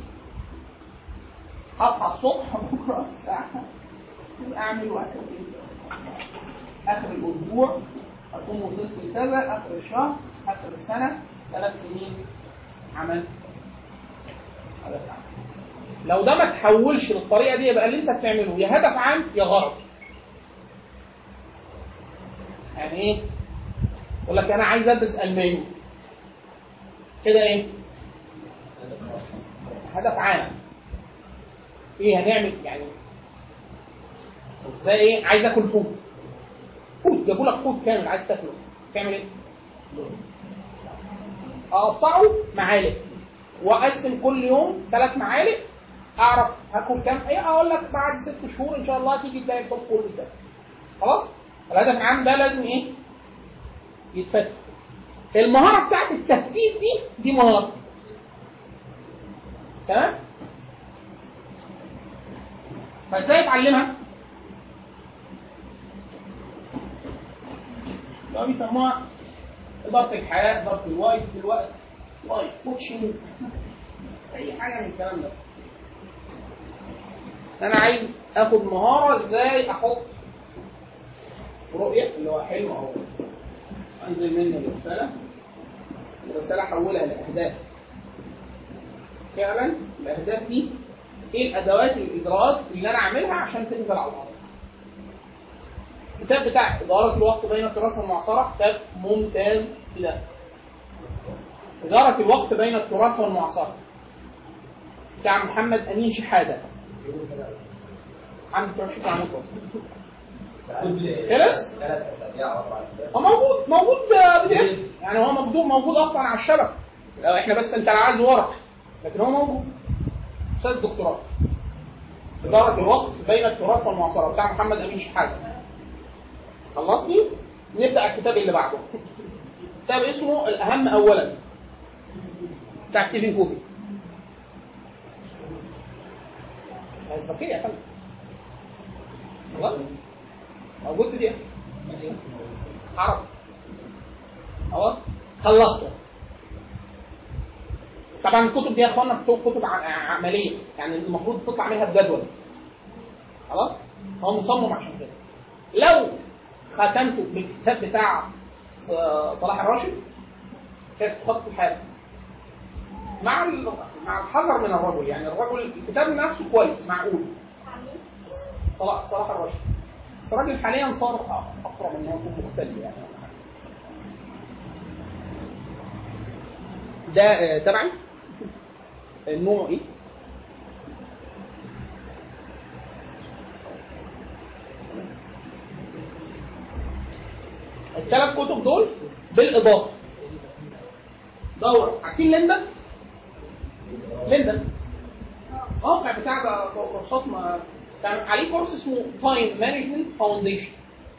اصحى الصبح بكره الساعه اعمل وهكذا اخر الاسبوع اكون وصلت لكذا اخر الشهر اخر السنه ثلاث سنين عملت هدف عام لو ده ما تحولش للطريقه دي يبقى اللي انت بتعمله يا هدف عام يا غرض يعني ايه يقول لك انا عايز ادرس الماني كده ايه هدف عام ايه هنعمل يعني زي ايه عايز اكل فود فود جابوا لك فود كامل عايز تاكله تعمل ايه اقطعه معالق واقسم كل يوم ثلاث معالق اعرف هاكل كام ايه اقول لك بعد ست شهور ان شاء الله تيجي تلاقي الفود كله ده خلاص الهدف العام ده لازم ايه يتفتت المهاره بتاعت التفتيت دي دي مهاره تمام فازاي اتعلمها ده بيسموها إدارة الحياة إدارة الوقت الوقت لايف كوتشنج أي حاجة من الكلام ده أنا عايز آخد مهارة إزاي أحط رؤية اللي هو حلم أو أنزل منه الرسالة الرسالة أحولها لأهداف فعلا الأهداف دي إيه الأدوات الإجراءات اللي أنا أعملها عشان تنزل على الأرض الكتاب بتاع إدارة الوقت بين التراث والمعاصرة كتاب ممتاز في ده إدارة الوقت بين التراث والمعاصرة بتاع محمد أمين شحادة عم بتوع شيخ عمود خلص؟ ثلاث اسابيع او اربع اسابيع هو موجود موجود بي دي اف يعني هو موجود موجود اصلا على الشبكه لو احنا بس انت لو عايز ورق لكن هو موجود استاذ الدكتوراه إدارة الوقت بين التراث والمعاصرة بتاع محمد أمين شحاتة خلصني؟ نبدأ الكتاب اللي بعده كتاب اسمه الأهم أولا بتاع ستيفن كوفي أسبقية يا فندم خلاص موجود في دي عربي خلاص خلصته طبعا الكتب دي يا اخوانا بتبقى كتب ع- عمليه يعني المفروض تطلع منها بجدول خلاص هو مصمم عشان كده لو ختمته بالكتاب بتاع ص- صلاح الراشد كيف تخط الحال مع ال- مع الحذر من الرجل يعني الرجل الكتاب نفسه كويس معقول صلاح صلاح الراشد بس الراجل حاليا صار اقرب ان هو يكون مختلف يعني ده آه، تبعي النوع ايه؟ الثلاث كتب دول بالاضافه دور عارفين ليندا؟ ليندا موقع بتاع ده كورسات ما كان عليه كورس اسمه تايم مانجمنت فاونديشن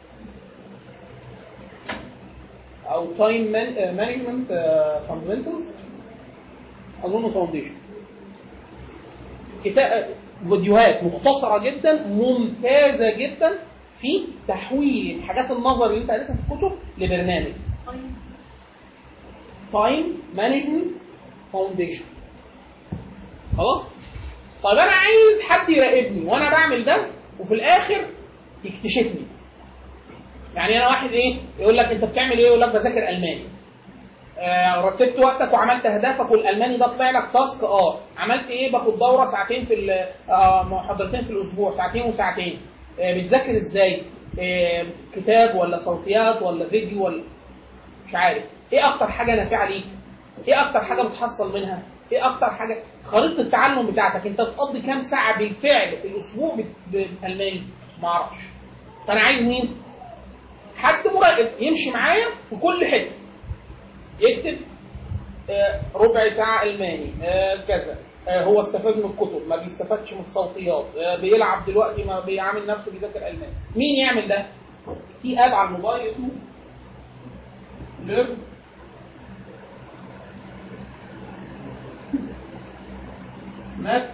او تايم مانجمنت فاندمنتالز اظن فاونديشن كتاب فيديوهات مختصره جدا ممتازه جدا في تحويل الحاجات النظر اللي انت قريتها في الكتب لبرنامج تايم مانجمنت فاونديشن خلاص طيب انا عايز حد يراقبني وانا بعمل ده وفي الاخر يكتشفني يعني انا واحد ايه يقول لك انت بتعمل ايه يقول لك بذاكر الماني آه رتبت وقتك وعملت اهدافك والالماني ده طلع لك تاسك اه عملت ايه باخد دوره ساعتين في ال- آه محاضرتين في الاسبوع ساعتين وساعتين آه بتذاكر ازاي آه كتاب ولا صوتيات ولا فيديو ولا مش عارف ايه اكتر حاجه نافعه ليك ايه اكتر حاجه بتحصل منها ايه اكتر حاجه خريطه التعلم بتاعتك انت بتقضي كام ساعه بالفعل في الاسبوع بت- بالالماني ما اعرفش فانا عايز مين حد مراقب يمشي معايا في كل حته يكتب آه، ربع ساعة ألماني آه، كذا آه، هو استفاد من الكتب ما بيستفادش من الصوتيات آه، بيلعب دلوقتي ما بيعامل نفسه بيذاكر ألماني مين يعمل ده؟ في اب على الموبايل اسمه ليرن مات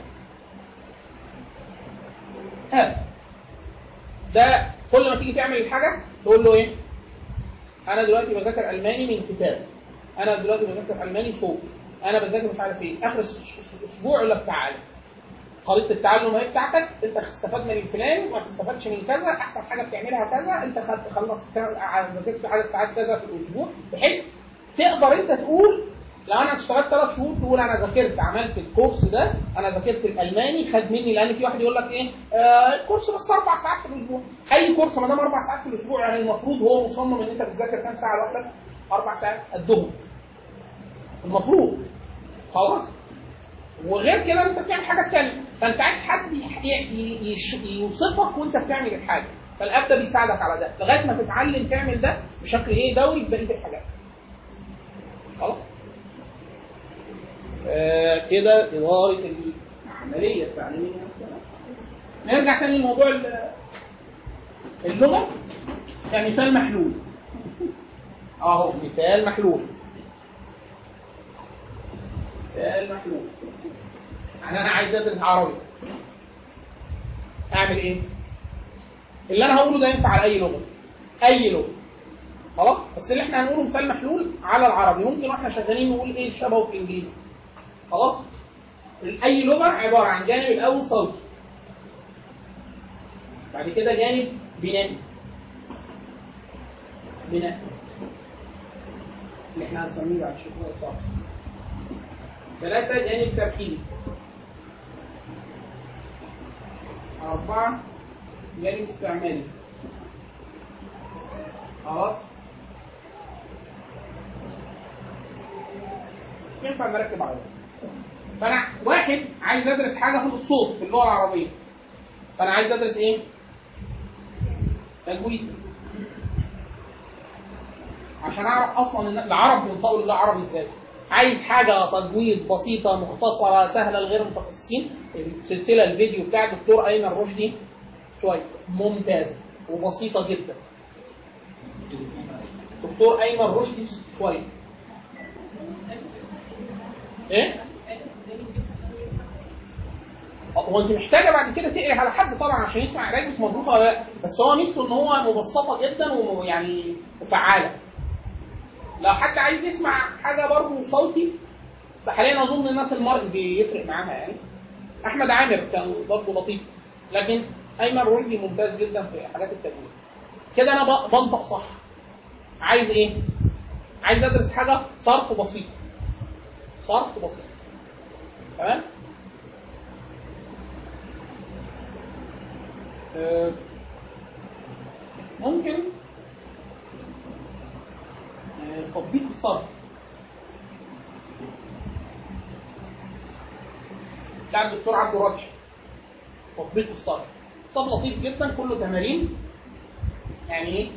اب ده كل ما تيجي تعمل الحاجة تقول له ايه؟ انا دلوقتي بذاكر الماني من كتاب انا دلوقتي بذاكر الماني صوتي انا بذاكر مش عارف ايه اخر الس- الاسبوع يقول لك تعالى خريطه التعلم اهي بتاعتك انت تستفاد من الفلان وما تستفادش من كذا احسن حاجه بتعملها كذا انت خدت خلصت كذا- ذاكرت عدد ساعات كذا في الاسبوع بحيث تقدر انت تقول لو انا اشتغلت ثلاث شهور تقول انا ذاكرت عملت الكورس ده انا ذاكرت الالماني خد مني لان في واحد يقول لك ايه آه الكورس بس اربع ساعات في الاسبوع اي كورس ما دام اربع ساعات في الاسبوع يعني المفروض هو مصمم ان انت بتذاكر كام ساعه لوحدك اربع ساعات قدهم المفروض خلاص وغير كده انت بتعمل حاجه تانية فانت عايز حد ي- ي- يش- يوصفك وانت بتعمل الحاجه فالاب ده بيساعدك على ده لغايه ما تتعلم تعمل ده بشكل ايه دوري في بقيه الحاجات خلاص آه كده اداره العمليه التعليميه نفسها نرجع تاني لموضوع ال- اللغه كمثال محلول اهو مثال محلول مثال محلول يعني انا عايز ادرس عربي اعمل ايه اللي انا هقوله ده ينفع على اي لغه اي لغه خلاص بس اللي احنا هنقوله مثال محلول على العربي ممكن واحنا شغالين نقول ايه شبهه في الانجليزي خلاص اي لغه عباره عن جانب الاول صوتي بعد كده جانب بنائي بناء اللي احنا هنسميه بعد شويه صح ثلاثة جانب تركيبي أربعة جانب استعمالي خلاص ينفع نركب على ده. فأنا واحد عايز أدرس حاجة في الصوت في اللغة العربية فأنا عايز أدرس إيه؟ تجويد عشان أعرف أصلا إن العرب بينطقوا اللغة العربي إزاي عايز حاجة تجويد بسيطة مختصرة سهلة لغير المتخصصين السلسلة الفيديو بتاع الدكتور أيمن رشدي شوية ممتازة وبسيطة جدا دكتور أيمن رشدي شوية إيه؟ هو انت محتاجه بعد كده تقري على حد طبعا عشان يسمع قرايتك مضبوطه ولا لا بس هو ميزته ان هو مبسطه جدا ويعني وفعاله لو حد عايز يسمع حاجه برضه صوتي بس حاليا اظن الناس المرء بيفرق معاها يعني احمد عامر كان برضه لطيف لكن ايمن رشدي ممتاز جدا في حاجات التجويد كده انا ب- بنطق صح عايز ايه عايز ادرس حاجه صرف بسيط صرف بسيط تمام آه، ممكن آه، تطبيق الصرف بتاع الدكتور عبد الرجح تطبيق الصرف طب لطيف جدا كله تمارين يعني ايه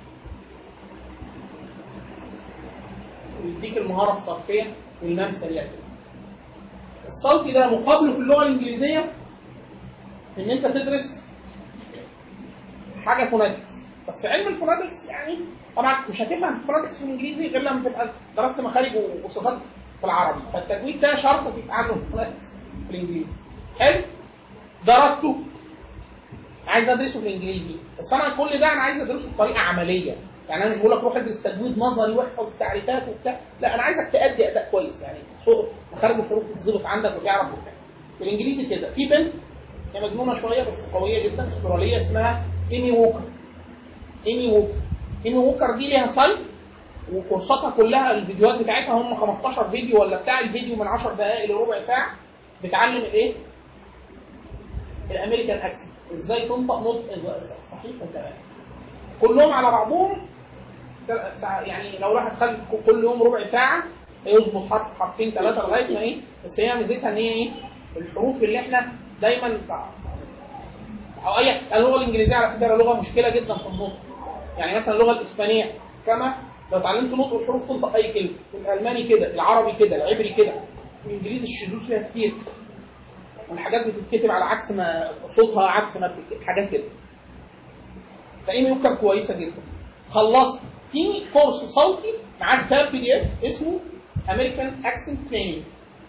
يديك المهارة الصرفية والمام سريع كده الصوتي ده مقابله في اللغة الإنجليزية إن أنت تدرس حاجة فوناتكس بس علم الفوناتكس يعني طبعا مش هتفهم الفوناتكس في الإنجليزي غير لما تبقى درست مخارج وصفات في العربي فالتجويد ده شرط في تعلم الفوناتكس في الإنجليزي حلو درسته عايز ادرسه في الانجليزي بس انا كل ده انا عايز ادرسه بطريقه عمليه يعني انا مش بقول لك روح ادرس تجويد نظري واحفظ التعريفات وبتاع لا انا عايزك تأدي اداء كويس يعني صوت مخارج الحروف تتظبط عندك وتعرف وبتاع في الانجليزي كده في بنت هي مجنونه شويه بس قويه جدا استراليه اسمها ايمي ووكر ايمي ووكر ايمي ووكر دي ليها سايت وكورساتها كلها الفيديوهات بتاعتها هم 15 فيديو ولا بتاع الفيديو من 10 دقائق لربع ساعه بتعلم الايه؟ الامريكان اكسنت ازاي تنطق نطق صحيح وتمام كلهم على بعضهم تل- ساعة يعني لو الواحد خد كل يوم ربع ساعه يظبط حرف حرفين ثلاثه لغايه ما ايه بس هي ميزتها ان هي ايه الحروف اللي احنا دايما او اي اللغه الانجليزيه على فكره لغه مشكله جدا في النطق يعني مثلا اللغه الاسبانيه كما لو اتعلمت نطق الحروف تنطق اي كلمه الالماني كده العربي كده العبري كده الانجليزي الشذوذ فيها كتير والحاجات بتتكتب على عكس ما صوتها عكس ما بتتكتب حاجات كده فايه يكتب كويسه جدا خلصت في كورس صوتي معاه كتاب بي دي اف اسمه امريكان اكسنت تريننج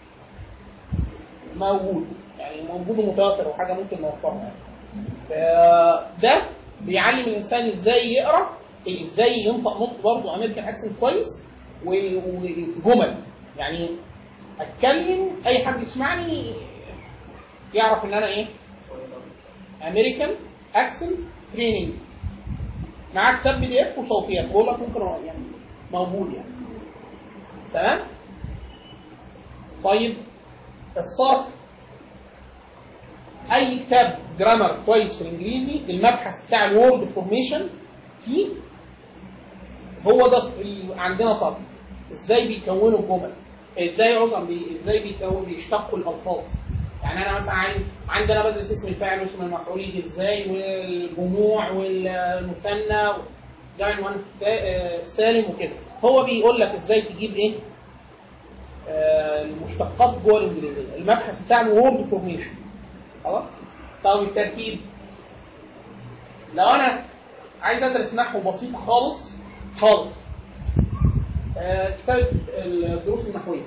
موجود يعني موجود ومتوفر وحاجه ممكن نوفرها يعني. ده بيعلم الانسان ازاي يقرا ازاي ينطق نطق برضه امريكان اكسنت كويس و- وفي جمل يعني اتكلم اي حد يسمعني يعرف ان انا ايه امريكان اكسنت تريننج معاه كتاب بي دي اف وصوتيات بقول لك ممكن أ- يعني موجود يعني تمام طيب الصرف اي كتاب جرامر كويس في الانجليزي المبحث بتاع الوورد فورميشن فيه هو ده ال- عندنا صرف ازاي بيكونوا الجمل ازاي عذرا بي ازاي بيكون بيشتقوا الالفاظ يعني انا مثلا عايز عندنا بدرس اسم الفاعل واسم المفعول يجي ازاي والجموع والمثنى جمع المؤنث السالم وكده هو بيقول لك ازاي تجيب ايه آه، المشتقات جوه الانجليزيه المبحث بتاع الوورد فورميشن خلاص طب التركيب لو انا عايز ادرس نحو بسيط خالص خالص آه، كتاب الدروس النحويه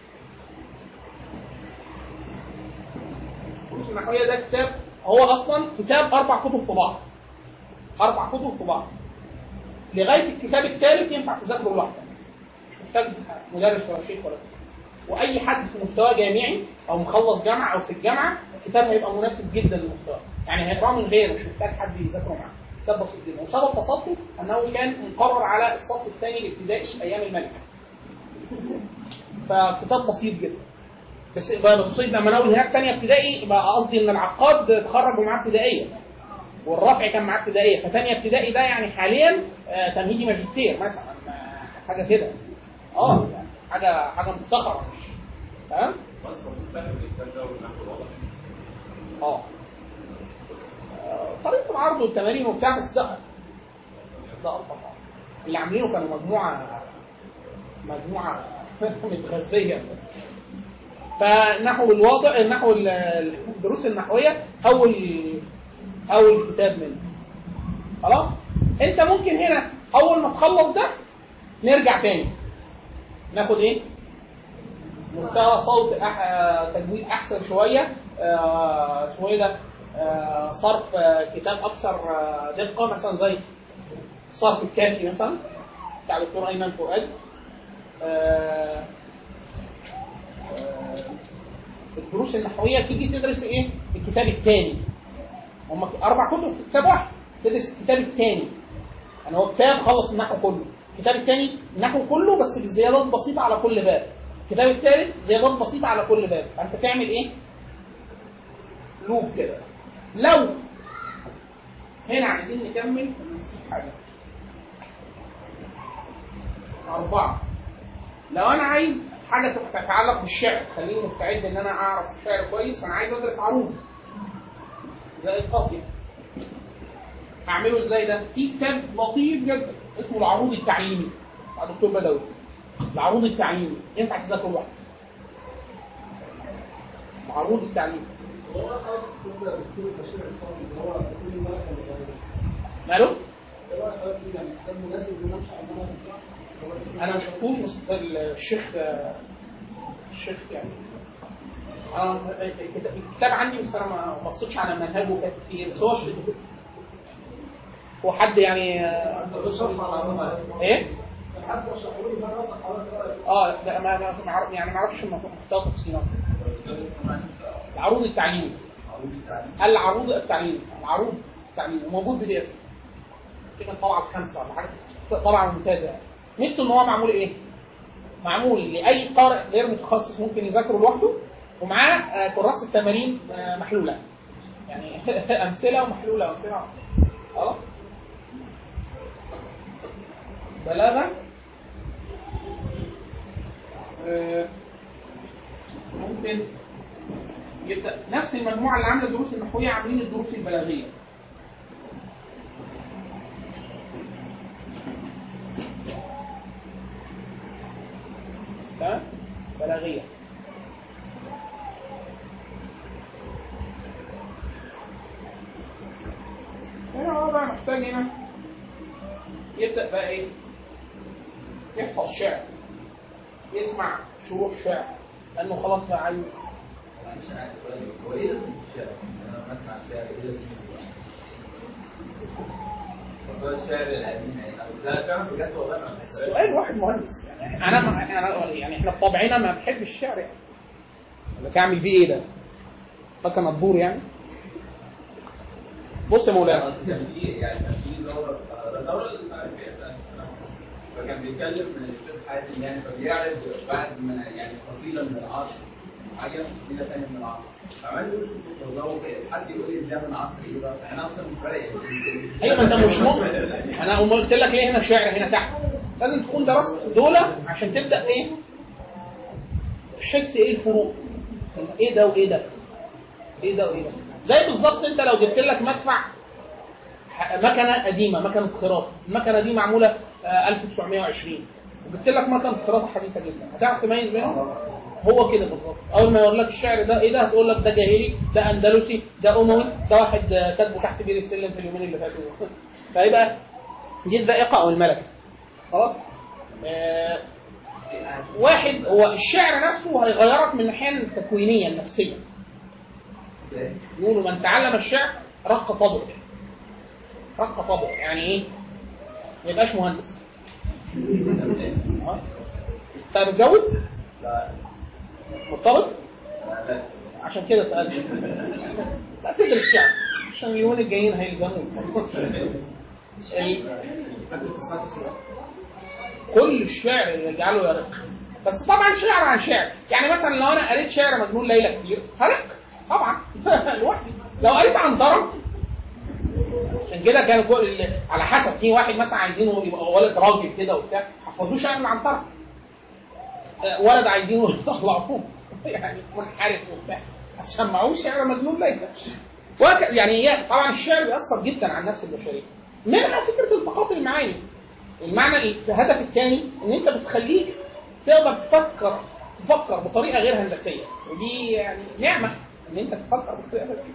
الدروس النحويه ده كتاب هو اصلا كتاب اربع كتب في بعض اربع كتب في بعض لغايه الكتاب الثالث ينفع تذاكره لوحدك مش محتاج مدرس ولا شيخ ولا كده واي حد في مستوى جامعي او مخلص جامعه او في الجامعه الكتاب هيبقى مناسب جدا للمستوى يعني هيقراه من غيره مش محتاج حد يذاكره معاه كتاب بسيط جدا وسبب تصدق انه كان مقرر على الصف الثاني الابتدائي ايام الملك فكتاب بسيط جدا بس يبقى بسيط لما نقول هناك ثانيه ابتدائي يبقى قصدي ان العقاد اتخرجوا معاه ابتدائيه والرافع كان معاه ابتدائيه فثانيه ابتدائي ده يعني حاليا آه، تمهيدي ماجستير مثلا آه، حاجه كده اه يعني حاجه حاجه مفتخره مش تمام بس هو الفرق بين الكتاب ده والنحو الواضح اه آه، طريقه العرض والتمارين وبتاع بس ده ده الطف اللي عاملينه كانوا مجموعه مجموعه متغذيه فنحو الواضع نحو ال- الدروس النحويه اول اول كتاب منه خلاص انت ممكن هنا اول ما تخلص ده نرجع تاني ناخد ايه مستوى صوت أح... آه، تجويد احسن شويه آه، اسمه ايه ده آه، صرف آه، كتاب اكثر آه، دقه مثلا زي الصرف الكافي مثلا بتاع الدكتور ايمن فؤاد آه، آه، الدروس النحويه تيجي تدرس ايه الكتاب الثاني هم اربع كتب في كتاب واحد تدرس الكتاب الثاني يعني هو كتاب خلص النحو كله الكتاب الثاني النحو كله بس بزيادات بسيطه على كل باب الكتاب الثالث زيادات بسيطه على كل باب فانت تعمل ايه لوب كده لو هنا عايزين نكمل نسيب حاجه أربعة لو أنا عايز حاجة تتعلق بالشعر تخليني مستعد إن أنا أعرف الشعر كويس فأنا عايز أدرس عروض زي القافية أعمله إزاي ده؟ في كتاب لطيف جدا اسمه العروض التعليمي بتاع دكتور بدوي العروض التعليمي ينفع تذاكره لوحده العروض التعليمي هو حضرتك كنت دكتور بشير عصام اللي هو كل ما كان بيغير. ماله؟ ايه رايك حضرتك يعني كان مناسب لنفس عملها انا ما شفتوش بس الشيخ الشيخ يعني انا الكتاب عندي بس انا ما بصيتش على منهجه كاتب فيه إيه، بس هو ش- هو حد يعني ايه؟ حد رشحوا لي بقى نصح حضرتك إيه رأيك؟ اه لا ما ما ما أعرف- يعني ما اعرفش محتوى تفصيلا العروض التعليمي العروض التعليمي العروض التعليمي موجود بي دي اف كده طبعا خمسه ولا حاجه طبعا ممتازه يعني ميزته ان هو معمول ايه؟ معمول لاي قارئ غير متخصص ممكن يذاكره لوحده ومعاه آه، كراسه تمارين آه، محلوله يعني امثله ومحلوله امثله خلاص بلاغه آه، ممكن يبدا نفس المجموعه اللي عامله الدروس النحويه عاملين الدروس البلاغيه تمام بلاغيه هنا هو بقى محتاج هنا يبدا بقى ايه يحفظ شعر يسمع شروح شعر لانه خلاص بقى عايز معلش انا عايز سؤال بس هو ايه ده الشعر؟ انا بسمع الشعر ايه ده هو الشعر القديم يعني أو ده فعلا بجد والله ما بحسش. سؤال واحد مهندس يعني انا ما انا يعني احنا بطبعنا ما بنحبش الشعر يعني لك اعمل فيه ايه ده؟ فاكر مدبور يعني بص يا مولانا قصدي كان في يعني كان في دوره الدوره التعريفيه بتاعت فكان بيتكلم من الشيخ حاتم يعني فبيعرض بعد من يعني قصيده من العصر حاجه قصيده ثانيه من العصر فعمال يقول شوف والله حد يقول لي ده من عصر ايه بقى انا اصلا مش فارق ايوه ما انت مش مؤمن انا أقوم قلت لك ليه هنا شعر هنا تحت لازم تكون درست دول عشان تبدا ايه تحس ايه الفروق ايه ده وايه ده ايه ده وايه ده زي بالظبط انت لو جبت لك مدفع ح- مكنه قديمه مكنه خراط المكنه دي معموله آه، 1920 وجبت لك مكنه خراط حديثه جدا هتعرف تميز بينهم هو كده بالظبط اول ما يقول لك الشعر ده ايه ده هتقول لك ده جاهلي ده اندلسي ده اموي ده واحد آه، كاتبه تحت بير السلم في اليومين اللي فاتوا فيبقى دي الذائقه او الملكه خلاص آه واحد هو الشعر نفسه هيغيرك من الناحيه التكوينيه النفسيه يقولوا من تعلم الشعر رق طبعه رق طبعه يعني ايه؟ ما يبقاش مهندس اه انت متجوز؟ لا مرتبط؟ لا عشان كده سألت لا تدرس شعر عشان اليومين الجايين هيلزموك ال- كل الشعر اللي يجعله يرق بس طبعا شعر عن شعر يعني مثلا لو انا قريت شعر مجنون ليلى كتير هرق طبعا لوحدي لو قريت عن ضرب عشان كده كانوا كل اللي- على حسب في واحد مثلا عايزينه يبقى ولد راجل كده وبتاع حفظوه شعر من عنترة آه، ولد عايزينه يطلعوه يعني منحرف وبتاع بس سمعوه شعر مجنون ليلى وهك- يعني هي طبعا الشعر بيأثر جدا على النفس البشريه منها فكره التقاط المعاني المعنى الهدف الثاني ان انت بتخليك تقدر تفكر تفكر بطريقه غير هندسيه ودي يعني نعمه ان انت تفكر بطريقه غير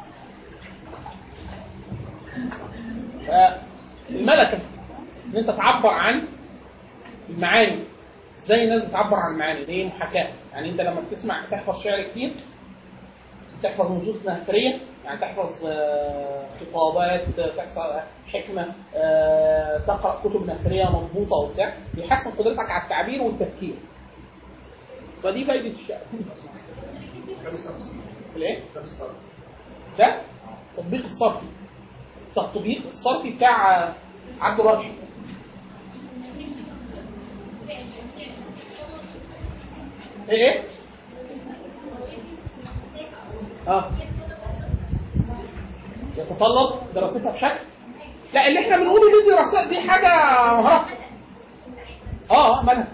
فالملكه ان انت تعبر عن المعاني ازاي الناس بتعبر عن المعاني دي محاكاه يعني انت لما بتسمع تحفظ شعر كتير تحفظ نصوص نثريه يعني تحفظ آه، خطابات تحفظ حكمه آه، تقرا كتب نثريه مضبوطه وبتاع بيحسن قدرتك على التعبير والتفكير فدي فايده الشعر الايه؟ ده تطبيق الصرفي التطبيق الصرفي بتاع آه، عبد الراشد ايه ايه؟ اه يتطلب دراستها بشكل لا اللي احنا بنقوله دي دراسات دي حاجه مهارات اه مالها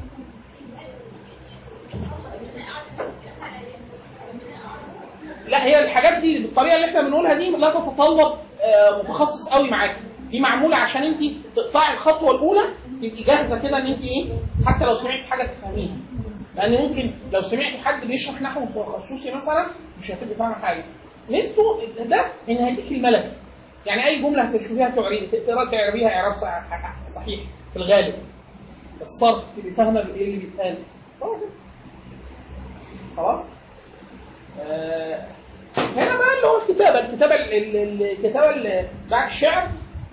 لا هي الحاجات دي بالطريقه اللي احنا بنقولها دي لا تتطلب آه، متخصص قوي معاك دي معموله عشان انت تقطعي الخطوه الاولى تبقي جاهزه كده ان انت ايه حتى لو سمعت حاجه تفهميها لان ممكن لو سمعت حد بيشرح نحو تخصصي مثلا مش هتبقي فاهمه حاجه ميزته ده ان هيديك الملكه يعني اي جمله هتشوفيها تعري- تقرا تعربيها اعراب صح- صحيح في الغالب الصرف تبقي فاهمه ايه اللي بيتقال هو كده. خلاص آه، هنا بقى اللي هو الكتابه الكتابه ال- ال- الكتابه اللي بعد الشعر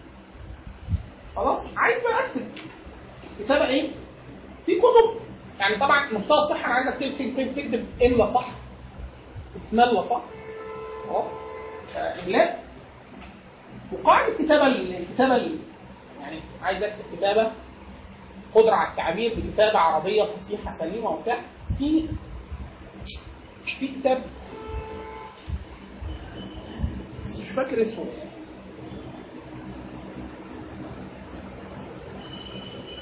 خلاص عايز بقى اكتب كتابه ايه؟ في كتب يعني طبعا مستوى الصحه انا عايزك تكتب تكتب تكتب املا صح تتملى صح خلاص آه، املاء وقاعده الكتابه ال- الكتابه ال- يعني عايز اكتب كتابه قدره على التعبير بكتابه عربيه فصيحه سليمه وبتاع في في كتاب بس مش فاكر اسمه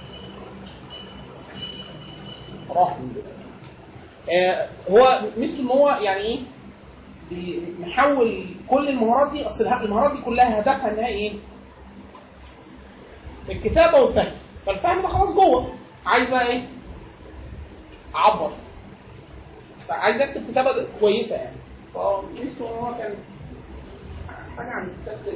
اه آه، هو ميزته ان هو يعني ايه بي- محول كل المهارات دي اصل الها- المهارات دي كلها هدفها انها ايه؟ الكتابه والفهم فالفهم ده خلاص جوه عايز بقى ايه؟ اعبر عايز اكتب كتابه كويسه يعني فميزته ان هو كان حاجه عن كتاب زي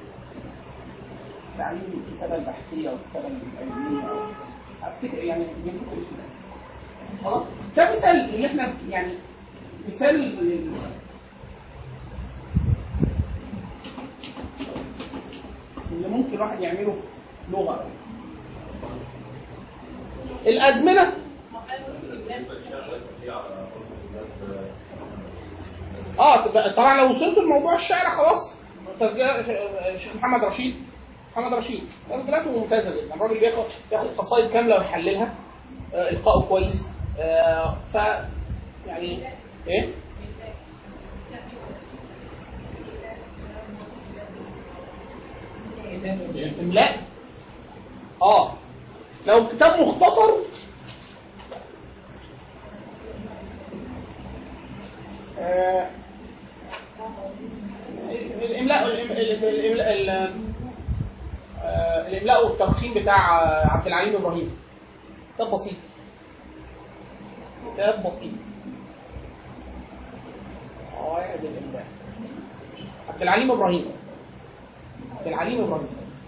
تعليم الكتابه البحثيه والكتابه العلميه افتكر يعني يمكن اسمه خلاص ده مثال اللي احنا يعني مثال لل- اللي ممكن الواحد يعمله في لغه الازمنه اه تبقى- طبعا لو وصلت لموضوع الشعر خلاص تسجيلات الشيخ محمد رشيد محمد رشيد تسجيلاته ممتازه جدا الراجل بياخد ياخد قصايد كامله ويحللها آه القائه كويس آه ف يعني ايه املاء اه لو كتاب مختصر آه، الاملاء الإم- ال- الاملاء ال- آه، الاملاء والترخيم بتاع آه، عبد العليم ابراهيم كتاب بسيط كتاب بسيط قواعد الاملاء عبد العليم ابراهيم عبد العليم ابراهيم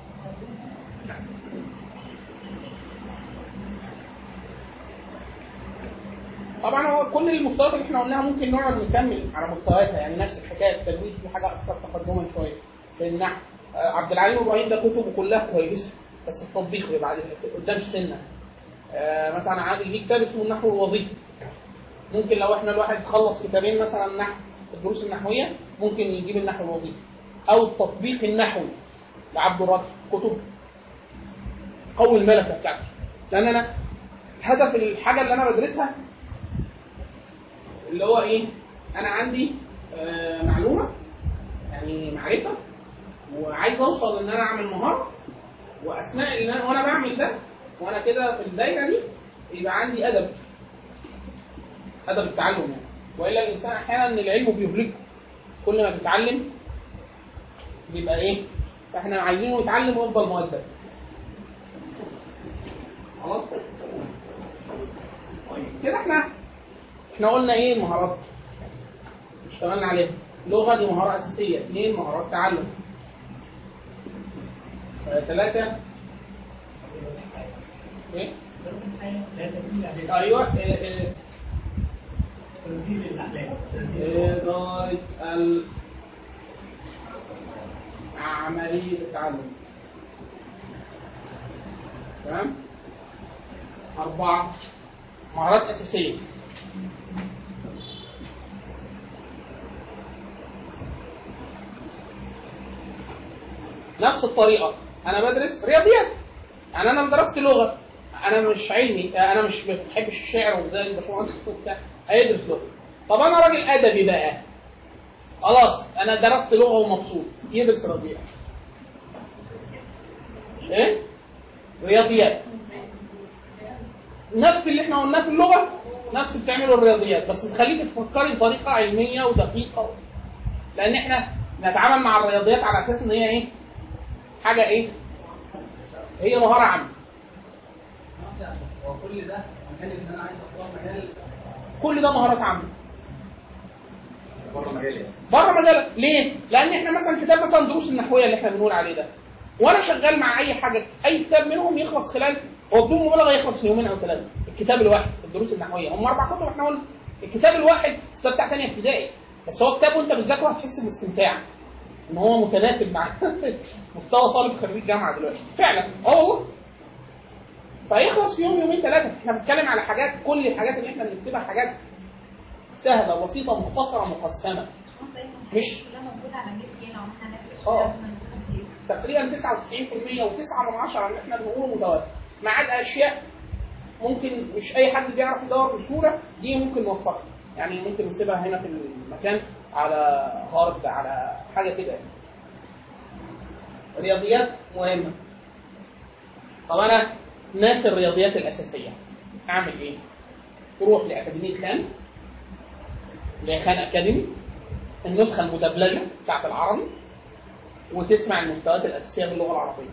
طبعا هو كل المستويات اللي احنا قلناها ممكن نقعد نكمل على مستوياتها يعني نفس الحكايه التجويد في حاجه اكثر تقدما شويه في النحو آه، عبد العليم ابراهيم ده كتبه كلها كويسه بس التطبيق اللي بعد قدام سنه آه، مثلا عادل ليه كتاب اسمه النحو الوظيفي ممكن لو احنا الواحد خلص كتابين مثلا نحو الدروس النحويه ممكن يجيب النحو الوظيفي او التطبيق النحوي لعبد الرافع كتب قوي الملكه بتاعتي لان انا هدف الحاجه اللي انا بدرسها اللي هو ايه انا عندي آه معلومه يعني معرفه وعايز اوصل ان انا اعمل مهاره واثناء ان انا وانا بعمل ده وانا كده في الدايره دي يبقى عندي ادب ادب التعلم يعني والا الانسان احيانا ان العلم بيهلكه كل ما بيتعلم بيبقى ايه فاحنا عايزينه يتعلم ويفضل مؤدب خلاص طيب كده احنا احنا قلنا ايه المهارات اشتغلنا عليها لغه دي مهاره اساسيه اثنين مهارات تعلم آه، ثلاثه ايه ايوه آه، آه، تنزيل الاحلام إدارة ال- عملية التعلم تمام أربعة مهارات أساسية نفس الطريقة أنا بدرس رياضيات يعني أنا درست لغة أنا مش علمي أنا مش ما بحبش الشعر وزي الباشمهندس وبتاع هيدرس لغة طب أنا راجل أدبي بقى خلاص أنا درست لغة ومبسوط يدرس رياضيات إيه؟ رياضيات نفس اللي احنا قلناه في اللغة نفس اللي بتعمله الرياضيات بس تخليك تفكري بطريقة علمية ودقيقة لأن احنا نتعامل مع الرياضيات على أساس إن هي إيه؟ حاجة إيه؟ هي مهارة عامة هو كل ده مكان ان انا عايز اختار مجال كل ده مهارات عامة بره مجالي بره مجالك ليه؟ لان احنا مثلا كتاب مثلا دروس النحويه اللي احنا بنقول عليه ده وانا شغال مع اي حاجه اي كتاب منهم يخلص خلال هو بدون مبالغه يخلص في يومين او ثلاثه الكتاب الواحد الدروس النحويه هم اربع كتب احنا قلنا الكتاب الواحد ده بتاع ثانيه ابتدائي بس هو كتاب وانت بتذاكره هتحس باستمتاع ان هو متناسب مع مستوى طالب خريج جامعه دلوقتي فعلا اه والله فيخلص في يوم يومين ثلاثه احنا بنتكلم على حاجات كل الحاجات اللي احنا بنكتبها حاجات سهله بسيطه مختصره مقسمه مش- ده موجود على جيب هنا واحنا نفس اه. تقريبا 99% و9 من 10 اللي احنا بنقوله متوافق ما عدا اشياء ممكن مش اي حد بيعرف يدور بسهوله دي ممكن نوفقها يعني ممكن نسيبها هنا في المكان على هارد على حاجه كده يعني. رياضيات مهمه طب انا ناس الرياضيات الاساسيه اعمل ايه؟ تروح لاكاديميه خان اللي هي خان اكاديمي النسخه المدبلجه بتاعت العربي وتسمع المستويات الاساسيه باللغه العربيه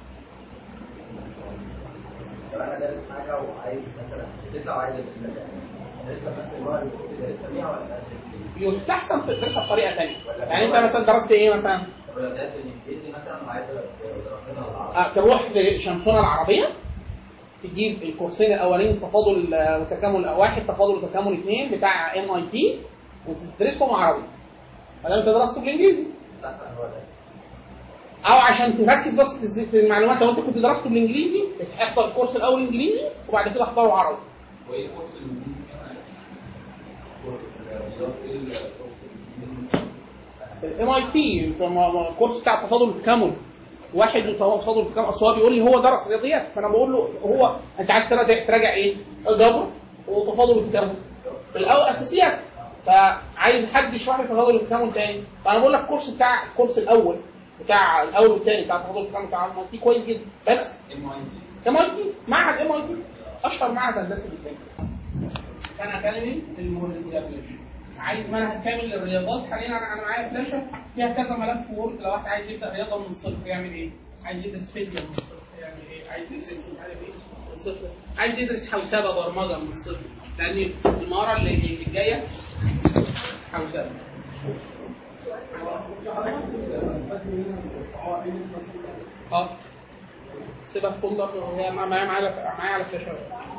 لو انا دارس حاجه وعايز مثلا ستة وعايز ادرسها ادرسها بنفس اللغه اللي كنت دارسها بيها ولا ادرس يستحسن تدرسها بطريقه ثانيه يعني انت مثلا درست ايه مثلا رياضيات بالانجليزي مثلا وعايز دراستها بالعربي آه، تروح لشمسونه العربيه تجيب الكورسين الاولين تفاضل آه، وتكامل واحد تفاضل وتكامل اثنين بتاع ام اي تي وتدرسهم عربي ما دام انت درسته بالانجليزي استحسن هو ده او عشان تركز بس في- في المعلومات لو انت كنت درسته بالانجليزي بس احضر الكورس الاول انجليزي وبعد كده احضره عربي وايه الكورس اللي موجود فيه؟ كورس الرياضيات ايه الكورس اللي الام اي تي الكورس بتاع التفاضل والتكامل واحد وتفاضل والتكامل اصل هو بيقول لي هو درس رياضيات فانا بقول له هو انت عايز تراجع تراجع ايه؟ جبر وتفاضل والتكامل الاول اساسيات فعايز حد يشرح لي تفاضل والتكامل تاني فانا بقول لك الكورس بتاع الكورس الاول بتاع الاول والثاني بتاع التفاضل والتكامل بتاع ام اي تي كويس جدا بس ام اي تي ام اي تي معهد ام اي تي اشهر معهد هندسي بالتاني كان اكاديمي المدبلج عايز منهج كامل للرياضات حاليا انا انا معايا فلاشه فيها كذا ملف وورد لو واحد عايز يبدا رياضه من الصفر يعمل ايه؟ عايز يدرس فيزياء من الصفر يعمل ايه؟ عايز يدرس مش عارف ايه من الصفر عايز يدرس حوسبه برمجه من الصفر لان المهاره اللي اللي جايه حوسبه اه سيبها في فولدر وهي معايا معايا معايا على فلاشه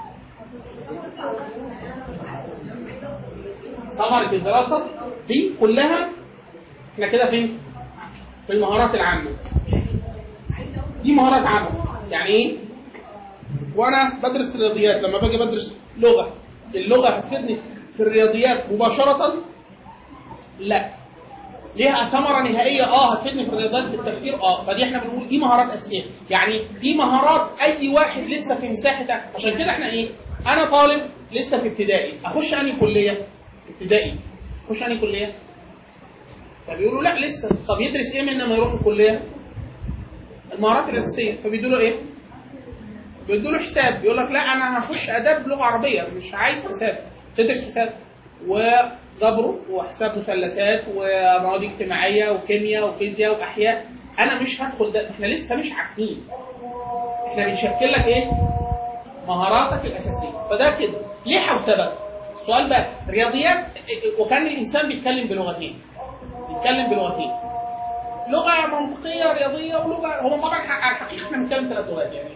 ثمرة الدراسة دي كلها احنا كده فين؟ في المهارات العامة. دي مهارات عامة، يعني ايه؟ وانا بدرس الرياضيات لما باجي بدرس لغة اللغة هتفيدني في الرياضيات مباشرة؟ لا. ليها ثمرة نهائية اه هتفيدني في الرياضيات في التفكير اه فدي احنا بنقول دي مهارات اساسية يعني دي مهارات اي واحد لسه في مساحة عشان كده احنا ايه انا طالب لسه في ابتدائي اخش انهي كلية ابتدائي اخش انهي كلية فبيقولوا لا لسه طب يدرس ايه من لما يروح الكلية المهارات الاساسية فبيدوا له ايه بيدوا له حساب بيقول لك لا انا هخش اداب لغة عربية مش عايز حساب تدرس حساب وجبره وحساب مثلثات ومواد اجتماعيه وكيمياء وفيزياء واحياء انا مش هدخل ده احنا لسه مش عارفين احنا بنشكل لك ايه مهاراتك الاساسيه فده كده ليه حوسبه السؤال بقى رياضيات وكان الانسان بيتكلم بلغتين بيتكلم بلغتين لغه منطقيه رياضيه ولغه هو طبعا على الحقيقه احنا بنتكلم ثلاث لغات يعني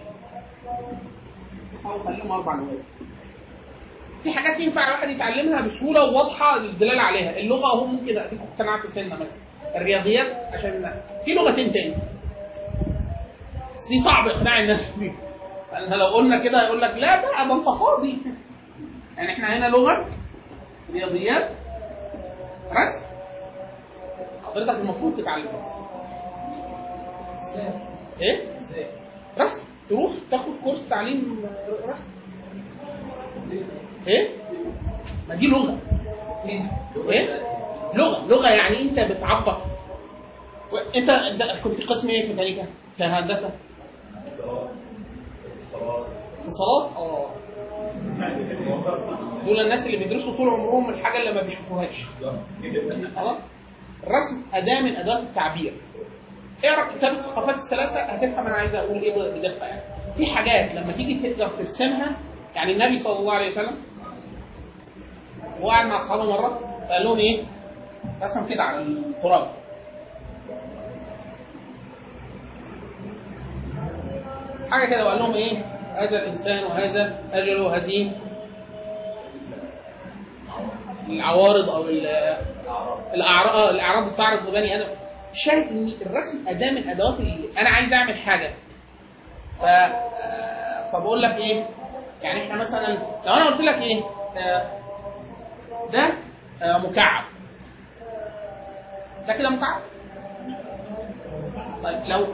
او خليهم اربع لغات في حاجات ينفع الواحد يتعلمها بسهوله وواضحه الدلاله عليها اللغه اهو ممكن اديك اقتناعات سنه مثلا الرياضيات عشان في لغتين تاني بس دي صعب اقناع الناس بيها فاحنا لو قلنا كده يقول لك لا بقى ده انت فاضي يعني احنا هنا لغه رياضيات رسم حضرتك المفروض تتعلم رسم ازاي؟ ايه ازاي؟ رسم تروح تاخد كورس تعليم رسم ايه ما دي لغه ايه لغه لغه يعني انت بتعبر و- انت انت كنت قسم ايه في ميكانيكا في هندسه اتصالات اه دول الناس اللي بيدرسوا طول عمرهم الحاجه اللي ما بيشوفوهاش خلاص الرسم اداه من ادوات التعبير اقرا كتاب الثقافات الثلاثه هتفهم انا عايز اقول ايه بدقه يعني في حاجات لما تيجي تقدر ترسمها يعني النبي صلى الله عليه وسلم وهو قاعد مع اصحابه مره فقال لهم ايه؟ رسم كده على التراب حاجه كده وقال لهم ايه؟ هذا الانسان وهذا اجله هزيم العوارض او ال- الاعراض آه، الاعراض بتعرض لبني ادم شايف ان الرسم اداه من ادوات اللي انا عايز اعمل حاجه ف آه، فبقول لك ايه يعني احنا مثلا لو انا قلت لك ايه آه، ده آه، مكعب ده كده مكعب طيب لو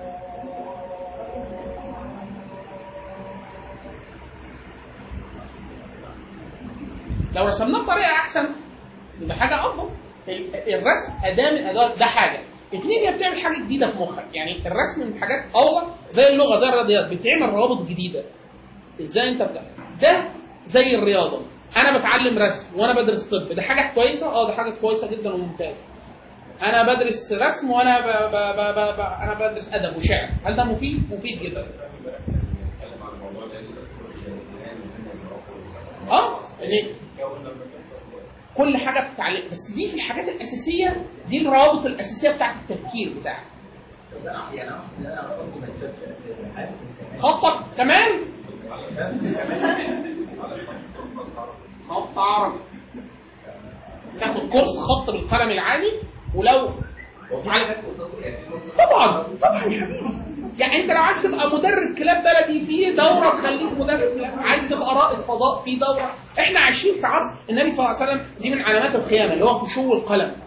لو رسمناه بطريقه احسن يبقى حاجه افضل ال- الرسم اداه من ادوات ده حاجه اثنين هي بتعمل حاجه جديده في مخك يعني الرسم من حاجات اوضح زي اللغه زي الرياضيات بتعمل روابط جديده ازاي انت بتعمل ده زي الرياضه انا بتعلم رسم وانا بدرس طب ده حاجه كويسه اه ده حاجه كويسه جدا وممتازه انا بدرس رسم وانا ب... ب... ب... ب... ب... انا بدرس ادب وشعر هل ده مفيد مفيد جدا نتكلم عن الموضوع ده اه يعني كل حاجه بتتعلم بس دي في الحاجات الاساسيه دي الروابط الاساسيه بتاعت التفكير بتاعك بس انا يعني انا ان انا اعرف ما تشافش اساسا حاسس ان خطك كمان خط عربي تاخد كورس خط بالقلم العالي ولو على- طبعا طبعا يا حبيبي يعني انت لو عايز تبقى مدرب كلاب بلدي في دوره تخليك مدرب كلاب عايز تبقى رائد فضاء في دوره احنا عايشين في عصر النبي صلى الله عليه وسلم دي من علامات القيامه اللي هو فشو القلم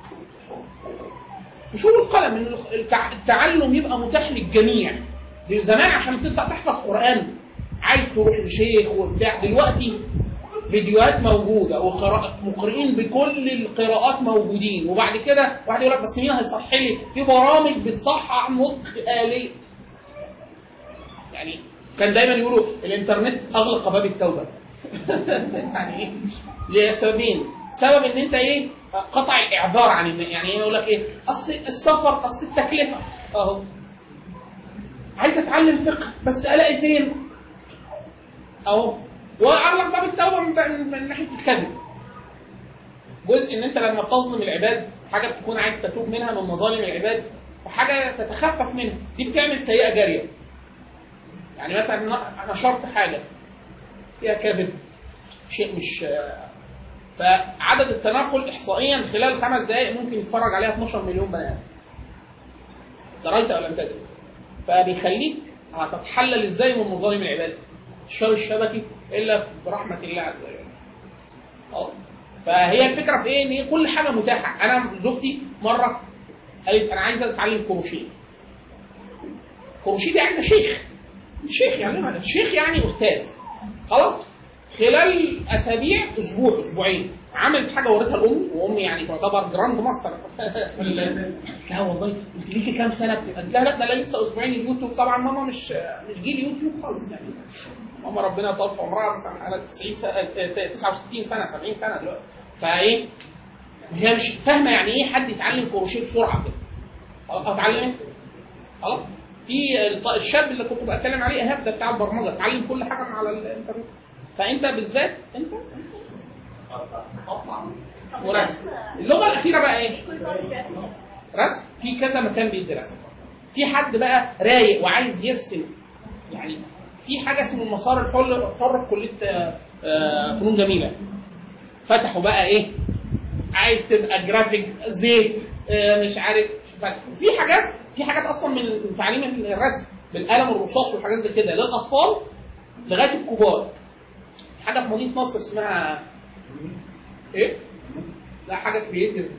فشو القلم ان التع- التعلم يبقى متاح للجميع زمان عشان تبدا تحفظ قران عايز تروح لشيخ وبتاع دلوقتي فيديوهات موجوده وقراءة مقرئين بكل القراءات موجودين وبعد كده واحد يقول لك بس مين هيصح لي في برامج بتصحح نطق آلي يعني كان دايما يقولوا الانترنت اغلق باب التوبه يعني ايه لسببين سبب ان انت ايه قطع الاعذار عن الناس يعني ايه يقول لك ايه اصل السفر اصل التكلفه اهو عايز اتعلم فقه بس الاقي فين اهو واغلق باب التوبه من, من, من ناحيه الكذب جزء ان انت لما بتظلم العباد حاجه بتكون عايز تتوب منها من مظالم العباد وحاجه تتخفف منها دي بتعمل سيئه جاريه يعني مثلا ن- نشرت حاجه فيها كذب شيء مش فعدد التناقل احصائيا خلال خمس دقائق ممكن يتفرج عليها 12 مليون بني ادم دريت او لم تدري فبيخليك هتتحلل ازاي من مظالم العباد الشر الشبكي الا برحمه الله عز وجل اه فهي الفكره في ايه ان هي كل حاجه متاحه انا زوجتي مره قالت انا عايزه اتعلم كروشيه كروشيه دي عايزه شيخ شيخ يعني شيخ يعني استاذ خلاص خلال اسابيع اسبوع اسبوعين عملت حاجه وريتها لامي وامي يعني تعتبر جراند ماستر في ال- لا والله انت ليكي كام سنه قالت لها لا ده انا لسه اسبوعين اليوتيوب طبعا ماما مش مش جيل يوتيوب خالص يعني ماما ربنا يطول في عمرها مثلا على 90 سنه 69 سنه 70 سنه دلوقتي فايه هي مش فاهمه يعني ايه حد يتعلم كروشيه بسرعه كده خلاص اتعلم خلاص في الط- الشاب اللي كنت بتكلم عليه ايهاب ده بتاع البرمجه اتعلم كل حاجه من على الانترنت فانت بالذات انت قطع ورسم اللغه الاخيره بقى ايه؟ كل صار رسم رسم في كذا مكان بيدي رسم في حد بقى رايق وعايز يرسم يعني في حاجه اسمه المسار الحر الحر في كليه آه، آه، فنون جميله فتحوا بقى ايه عايز تبقى جرافيك زيت آه، مش عارف فتحوا. في حاجات في حاجات اصلا من تعليم الرسم بالقلم الرصاص وحاجات زي كده للاطفال لغايه الكبار في حاجه في مدينه نصر اسمها ايه؟ لا حاجه كرييتيف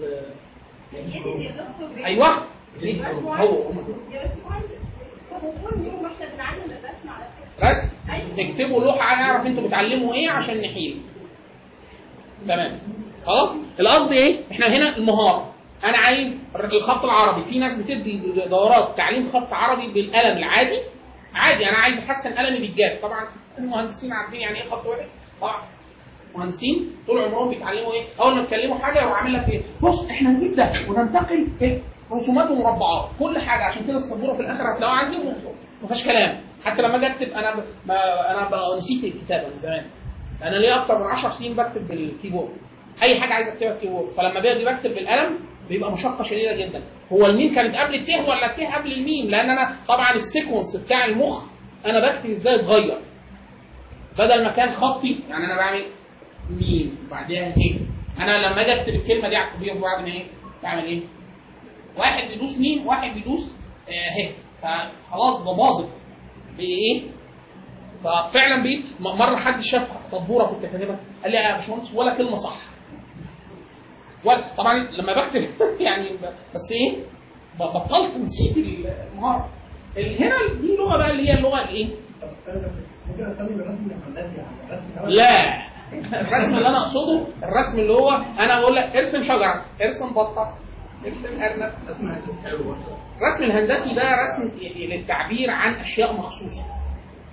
ايوه دي هو هم دول. كل يوم احنا بنعلم الرسم على فكره رسم اكتبوا لوحه هنعرف انتوا بتعلموا ايه عشان نحيل تمام خلاص القصد ايه احنا هنا المهاره انا عايز الخط العربي في ناس بتدي دورات تعليم خط عربي بالقلم العادي عادي انا عايز احسن قلمي بالجاف طبعا المهندسين عارفين يعني ايه خط وحش طبعا مهندسين طول عمرهم بيتعلموا ايه اول ما يتكلموا حاجه يروح عامل لك ايه بص احنا هنجيب ده وننتقل إيه؟ رسومات ومربعات كل حاجه عشان كده السبوره في الاخر هتلاقوها عندي ومرسوم ما فيهاش كلام حتى لما اجي اكتب انا ب... ما انا بقى نسيت الكتابه من زمان انا ليا اكتر من 10 سنين بكتب بالكيبورد اي حاجه عايز اكتبها بالكيبورد فلما باجي بكتب بالقلم بيبقى مشقه شديده جدا هو الميم كانت قبل الته ولا الته قبل الميم لان انا طبعا السيكونس بتاع المخ انا بكتب ازاي اتغير بدل ما كان خطي يعني انا بعمل ميم وبعدين ايه انا لما اجي اكتب الكلمه دي على الكمبيوتر بعمل ايه؟ بعمل ايه؟ واحد بيدوس ميم واحد بيدوس آه ه فخلاص ده باظت بايه؟ ففعلا بقيت م- مره حد شاف سبوره كنت كاتبها قال لي يا باشمهندس ولا كلمه صح ولا طبعا لما بكتب يعني ب- بس ايه ب- بطلت نسيت المهاره ال- هنا دي لغه بقى اللي هي اللغه الايه؟ طب استنى بس ممكن استخدم الرسم الهندسي يعني الرسم كمان لا الرسم اللي انا اقصده الرسم اللي هو انا اقول لك ارسم شجره ارسم بطه ارسم ارنب اسمع هندسة حلو برضه الرسم الهندسي ده رسم للتعبير عن اشياء مخصوصه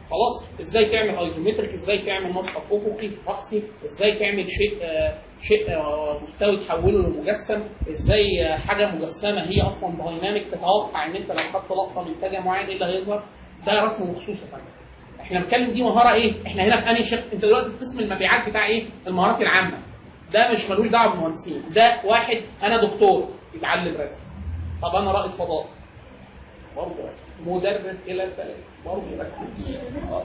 خلاص ازاي تعمل ايزومتريك ازاي تعمل مسقط افقي راسي ازاي تعمل شيء آه، شيء آه، مستوي تحوله لمجسم ازاي آه، حاجه مجسمه هي اصلا دايناميك تتوقع ان انت لو خدت لقطه من اتجاه معين ايه اللي هيظهر ده رسم مخصوص يا فندم احنا بنتكلم دي مهاره ايه احنا هنا في انهي شق انت دلوقتي في قسم المبيعات بتاع ايه المهارات العامه ده مش ملوش دعوه بالمهندسين ده واحد انا دكتور يتعلم رسم طب انا رائد فضاء برضه رسم مدرب الى البلد برضه رسم آه.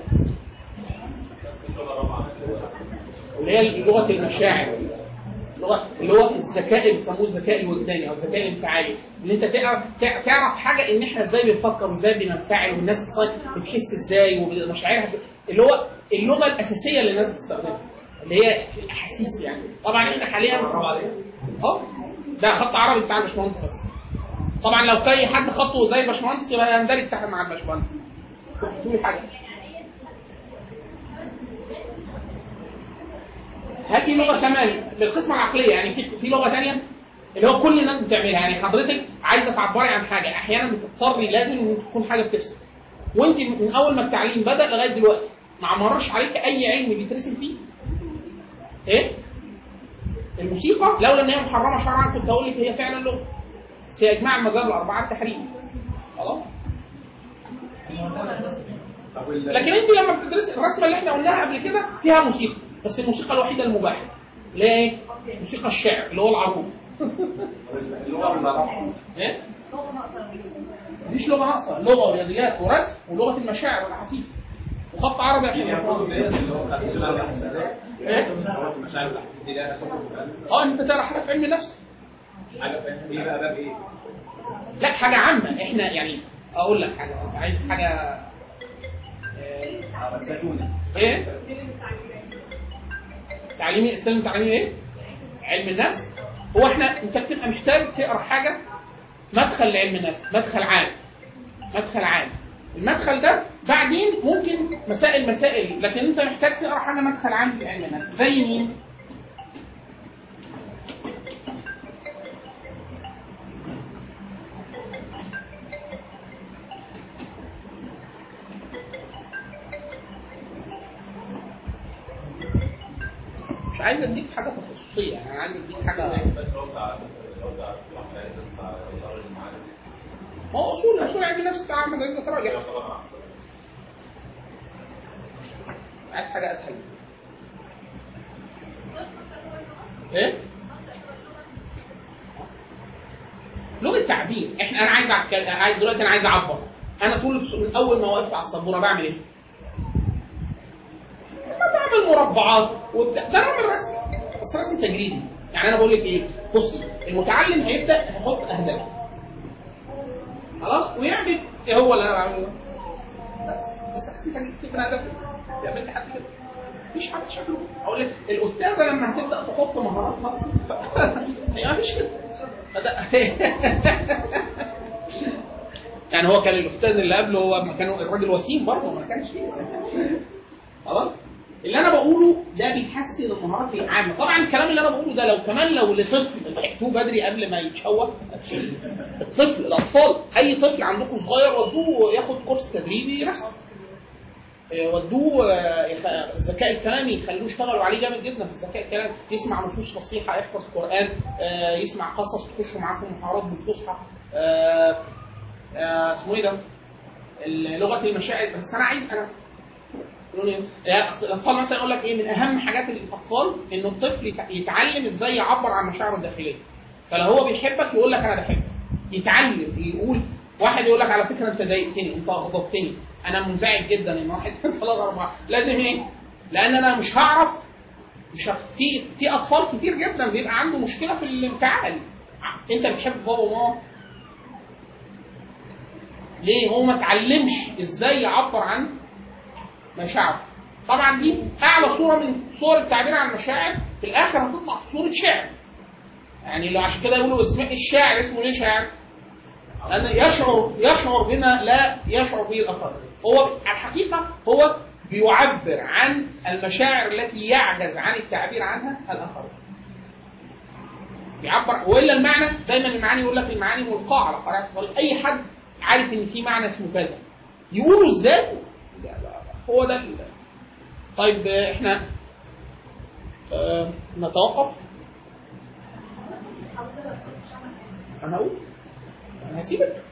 اللي هي لغه المشاعر لغه اللي هو الذكاء اللي بيسموه الذكاء الوجداني او الذكاء الانفعالي ان انت تعرف تع- تعرف حاجه ان احنا ازاي بنفكر وازاي بننفعل والناس أصلاً بتحس ازاي ومشاعرها اللي هو اللغه الاساسيه اللي الناس بتستخدمها اللي هي الاحاسيس يعني طبعا احنا حاليا اه ده خط عربي بتاع الباشمهندس بس طبعا لو كان حد خطه زي الباشمهندس يبقى يندرج تحت مع الباشمهندس تقول حاجه هذه لغه كمان للقسمه العقليه يعني في في لغه ثانيه اللي هو كل الناس بتعملها يعني حضرتك عايزه تعبري عن حاجه احيانا بتضطري لازم تكون حاجه بترسم وانت من اول ما التعليم بدا لغايه دلوقتي ما مرش عليك اي علم بيترسم فيه ايه الموسيقى لولا ان هي محرمه شرعا كنت هقول لك هي فعلا لغه بس هي اجماع المذاهب الاربعه التحريم خلاص طب وال- لكن انت لما بتدرس الرسمه اللي احنا قلناها قبل كده فيها موسيقى بس الموسيقى الوحيده المباحه اللي هي ايه؟ موسيقى الشعر اللي هو العروض اللغه بالعربي ايه؟ مش لغه ناقصه لغه ورياضيات ورسم ولغه المشاعر والاحاسيس وخط عربي عشان يعني يفهموا. المفروض اللي هو خدت بالك من ايه؟ المشاعر المشاعر والاحاسيس دي لها صوت وكلام. اه انت تقرا حاجه في علم النفس حاجه فاهم ايه بقى ده بايه؟ لا حاجه عامه احنا يعني اقول لك حاجه انت عايز حاجه آه، رسالوني ايه؟ تعليمي السلم تعليمي ايه؟ علم النفس هو احنا انت بتبقى محتاج تقرا حاجه مدخل لعلم النفس مدخل عام مدخل عام المدخل ده بعدين ممكن مسائل مسائل لكن انت محتاج تقرا حاجه مدخل عام لعلم النفس زي مين؟ مش عايز اديك حاجه تخصصيه يعني انا عايز اديك حاجه ما هو اصول اصول علم النفس بتاع احمد عزت راجع عايز حاجه اسهل ايه لغه تعبير احنا انا عايز أعك- عايز دلوقتي انا عايز اعبر انا طول الس- من اول ما وقفت على السبوره بعمل ايه؟ أنا بعمل مربعات وبتاع ده نوع من الرسم بس رسم تجريدي يعني انا بقول لك ايه؟ بصي المتعلم هيبدا يحط اهداف خلاص ويعمل ايه هو اللي انا بعمله ده؟ بس بس رسم تجريدي في بني ادم يعمل لي حد كده مفيش حد شكله اقول لك الاستاذه لما هتبدا تحط مهاراتها ف... هي مفيش كده فده يعني هو كان الاستاذ اللي قبله هو ما كان الراجل وسيم برضه ما كانش فيه خلاص اللي انا بقوله ده بيحسن المهارات العامه طبعا الكلام اللي انا بقوله ده لو كمان لو لطفل لحقتوه بدري قبل ما يتشوه الطفل الاطفال اي طفل عندكم صغير ودوه ياخد كورس تدريبي رسم إيه، ودوه آه، يخ- الذكاء الكلامي يخلوه يشتغلوا عليه جامد جدا في الذكاء الكلامي يسمع نصوص فصيحه يحفظ قران آه، يسمع قصص تخشوا معاه في محاضرات بالفصحى آه، آه، اسمه ايه ده؟ ال- لغه المشاعر بس انا عايز انا يقولون إيه؟ يا أصل الاطفال مثلا يقول لك ايه من اهم حاجات الاطفال ان الطفل يتع- يتعلم ازاي يعبر عن مشاعره الداخليه فلو هو بيحبك يقول لك انا بحبك يتعلم يقول واحد يقول لك على فكره انت ضايقتني انت اغضبتني انا منزعج جدا ان واحد اثنين ثلاثه اربعه لازم ايه؟ لان انا مش هعرف مش ه... في في اطفال كتير جدا بيبقى عنده مشكله في الانفعال انت بتحب بابا وماما ليه هو ما اتعلمش ازاي يعبر عن مشاعره طبعا دي اعلى صوره من صور التعبير عن المشاعر في الاخر هتطلع في صوره شعر يعني لو عشان كده يقولوا اسم الشاعر اسمه ليه شاعر؟ لان يشعر يشعر بما لا يشعر به الاخر هو على الحقيقه هو بيعبر عن المشاعر التي يعجز عن التعبير عنها الاخرون بيعبر والا المعنى دايما المعاني يقول لك المعاني ملقاه على قراءه الطريق اي حد عارف ان في معنى اسمه كذا يقولوا ازاي لا لا لا. هو ده ال- طيب آه، احنا آه، نتوقف انا هقول انا هسيبك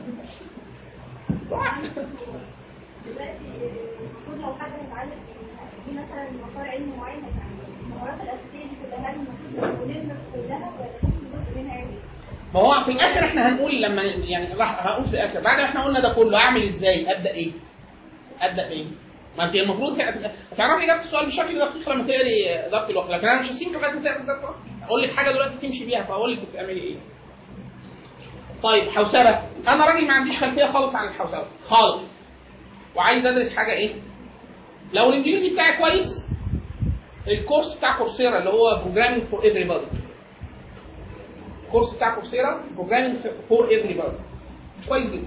دلوقتي المفروض لو حد هيتعلم في مثلا مسار علمي معين هيتعلم المهارات الاساسيه دي كلها هل المفروض نلم كلها ولا ممكن جزء منها علمي؟ ما هو في الاخر احنا هنقول لما يعني راح هقول في الاخر بعد ما احنا قلنا ده كله اعمل ازاي ابدا ايه ابدا ايه ما انت المفروض تعرفي اجابه السؤال بشكل دقيق لما تقري ضبط الوقت لكن انا مش هسيبك لغايه ما تقري ضبط الوقت اقول لك حاجه دلوقتي تمشي بيها فاقول لك بتعملي ايه طيب حوسبه انا راجل ما عنديش خلفيه خالص عن الحوسبه خالص وعايز ادرس حاجه ايه لو الانجليزي بتاعي كويس الكورس بتاع كورسيرا اللي هو بروجرامينج فور ايفري بادي الكورس بتاع كورسيرا بروجرامينج فور ايفري بادي كويس جدا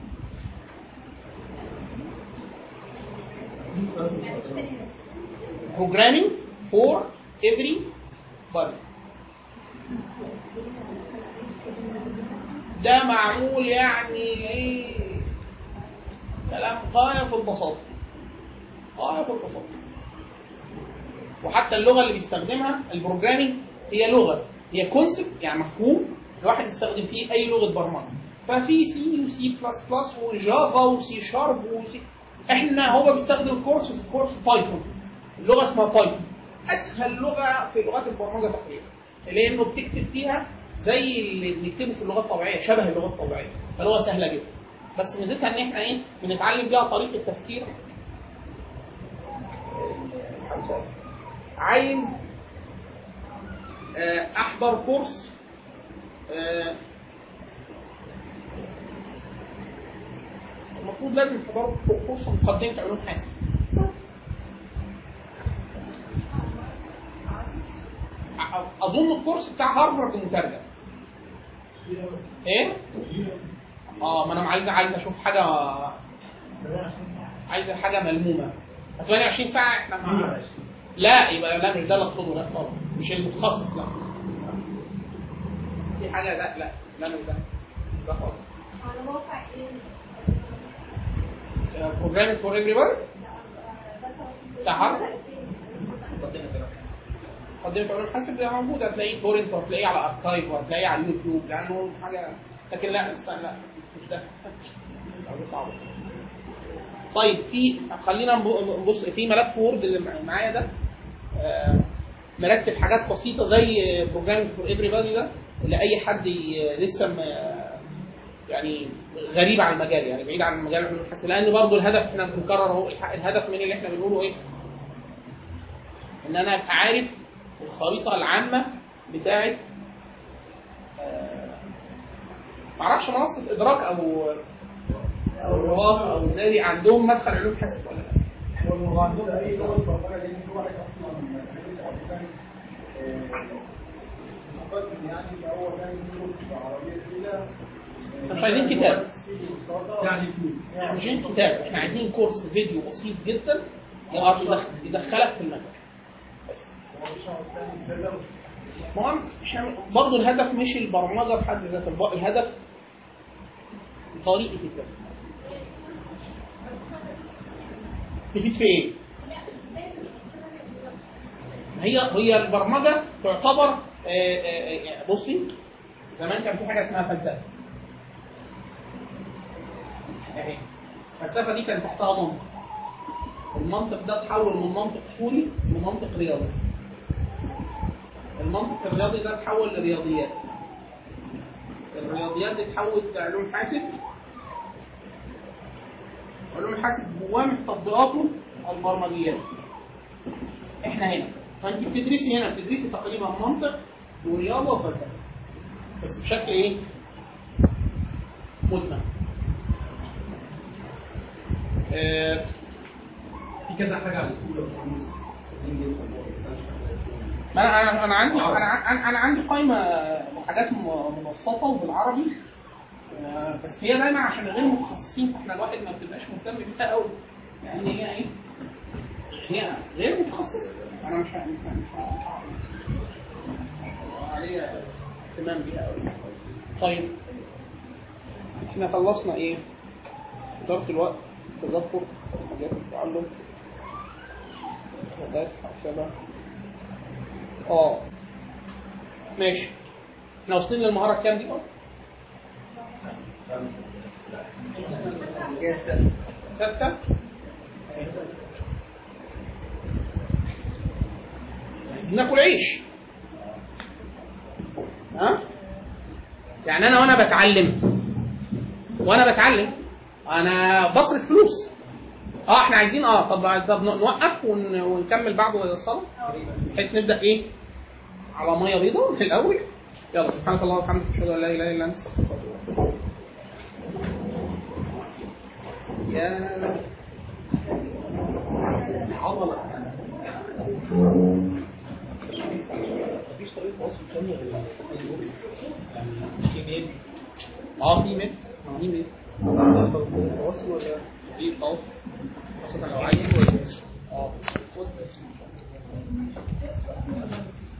بروجرامينج فور ايفري بادي ده معمول يعني ليه كلام غايه في البساطه غايه في البساطه وحتى اللغه اللي بيستخدمها البروجرامينج هي لغه هي كونسبت يعني مفهوم الواحد يستخدم فيه اي لغه برمجه ففي سي وسي بلس بلس وجافا وسي شارب وسي احنا هو بيستخدم كورس في كورس بايثون اللغه اسمها بايثون اسهل لغه في لغات البرمجه تقريبا لانه بتكتب فيها زي اللي بنكتبه في اللغات الطبيعيه شبه اللغات الطبيعيه فلغه سهله جدا بس ميزتها ان احنا ايه بنتعلم بيها طريقه تفكير عايز آه، احضر كورس آه، المفروض لازم تحضروا كورس مقدمة علوم حاسب أ- اظن الكورس بتاع هارفارد مترجم ايه اه ما انا عايز عايز اشوف حاجه عايز حاجه ملمومه 28 ساعه احنا مع لا يبقى لا مش ده اللي اقصده لا طبعا مش المتخصص لا في حاجه لا لا لا مش ده ده خالص على موقع ايه؟ بروجرامينج فور ايفري ون بتاع هارفارد مقدمة علوم حاسب ده موجود هتلاقيه تورنت وهتلاقيه على اركايف وهتلاقيه على اليوتيوب لانه حاجه لكن لا استنى لا مش ده ده صعب طيب في خلينا نب- نبص في ملف وورد اللي مع- معايا ده آه، مرتب حاجات بسيطه زي بروجرامينج فور ايفري بادي ده لاي حد ي- لسه ما يعني غريب عن المجال يعني بعيد عن المجال العلوم الحاسب لان برضه الهدف احنا بنكرر اهو الح- الهدف من اللي احنا بنقوله ايه؟ ان انا ابقى عارف الخريطه العامه بتاعه آه، معرفش منصه ادراك او او رواق او زاري عندهم مدخل علوم حاسب ولا لا هو عندهم اي لغه برمجه لان في واحد اصلا مقدم يعني اللي هو كان لغه عربيه كده مش عايزين كتاب. يعني احنا مش عايزين كتاب احنا عايزين كورس فيديو بسيط جدا يقدر يدخل- يدخلك في المجال بس هو مش عارف يعني كذا ما هو احنا برضه الهدف مش البرمجه في حد ذاتها الب- الهدف طريقه التفكير تفيد في ايه؟ هي هي البرمجه تعتبر آه، آه، آه، بصي زمان كان في حاجه اسمها فلسفه اهي الفلسفه دي كان تحتها منطق المنطق ده اتحول من منطق صوري لمنطق رياضي المنطق الرياضي ده اتحول لرياضيات الرياضيات دي اتحولت لعلوم حاسب علوم الحاسب جواه من تطبيقاته البرمجيات احنا هنا فانت بتدرسي هنا بتدرسي تقريبا منطق ورياضه وفلسفه بس بشكل ايه؟ مدمج آه، في كذا حاجه على اليوتيوب يا باشمهندس سهلين جدا بس انا مش فاكر اسمهم. ما انا انا انا عندي انا ع- انا عندي قائمه بحاجات م- مبسطه وبالعربي آه، بس هي دايما عشان غير متخصصين فاحنا الواحد ما بتبقاش مهتم بيها قوي يعني هي ايه؟ هي غير متخصصه انا مش ه- مش ه- مش ه- مش ه- عليها اهتمام بيها قوي طيب احنا خلصنا ايه؟ اداره الوقت تذكر حاجات التعلم شهادات حوشبة اه ماشي احنا واصلين للمهارة الكام دي؟ ستة ناكل عيش ها يعني انا وانا بتعلم وانا بتعلم انا بصرف فلوس اه احنا عايزين اه طب طب نوقف ون- ونكمل بعد الصلاه بحيث نبدا ايه على ميه بيضاء في الاول يلا سبحانك اللهم وبحمدك اشهد ان لا اله الا انت استغفرك واتوب إليك. يا عضلة مفيش طريقه تواصل ثانيه غير الفيسبوك يعني ايميل اه في ميت في ميت تواصل ولا في تواصل خاصة لو عايز اه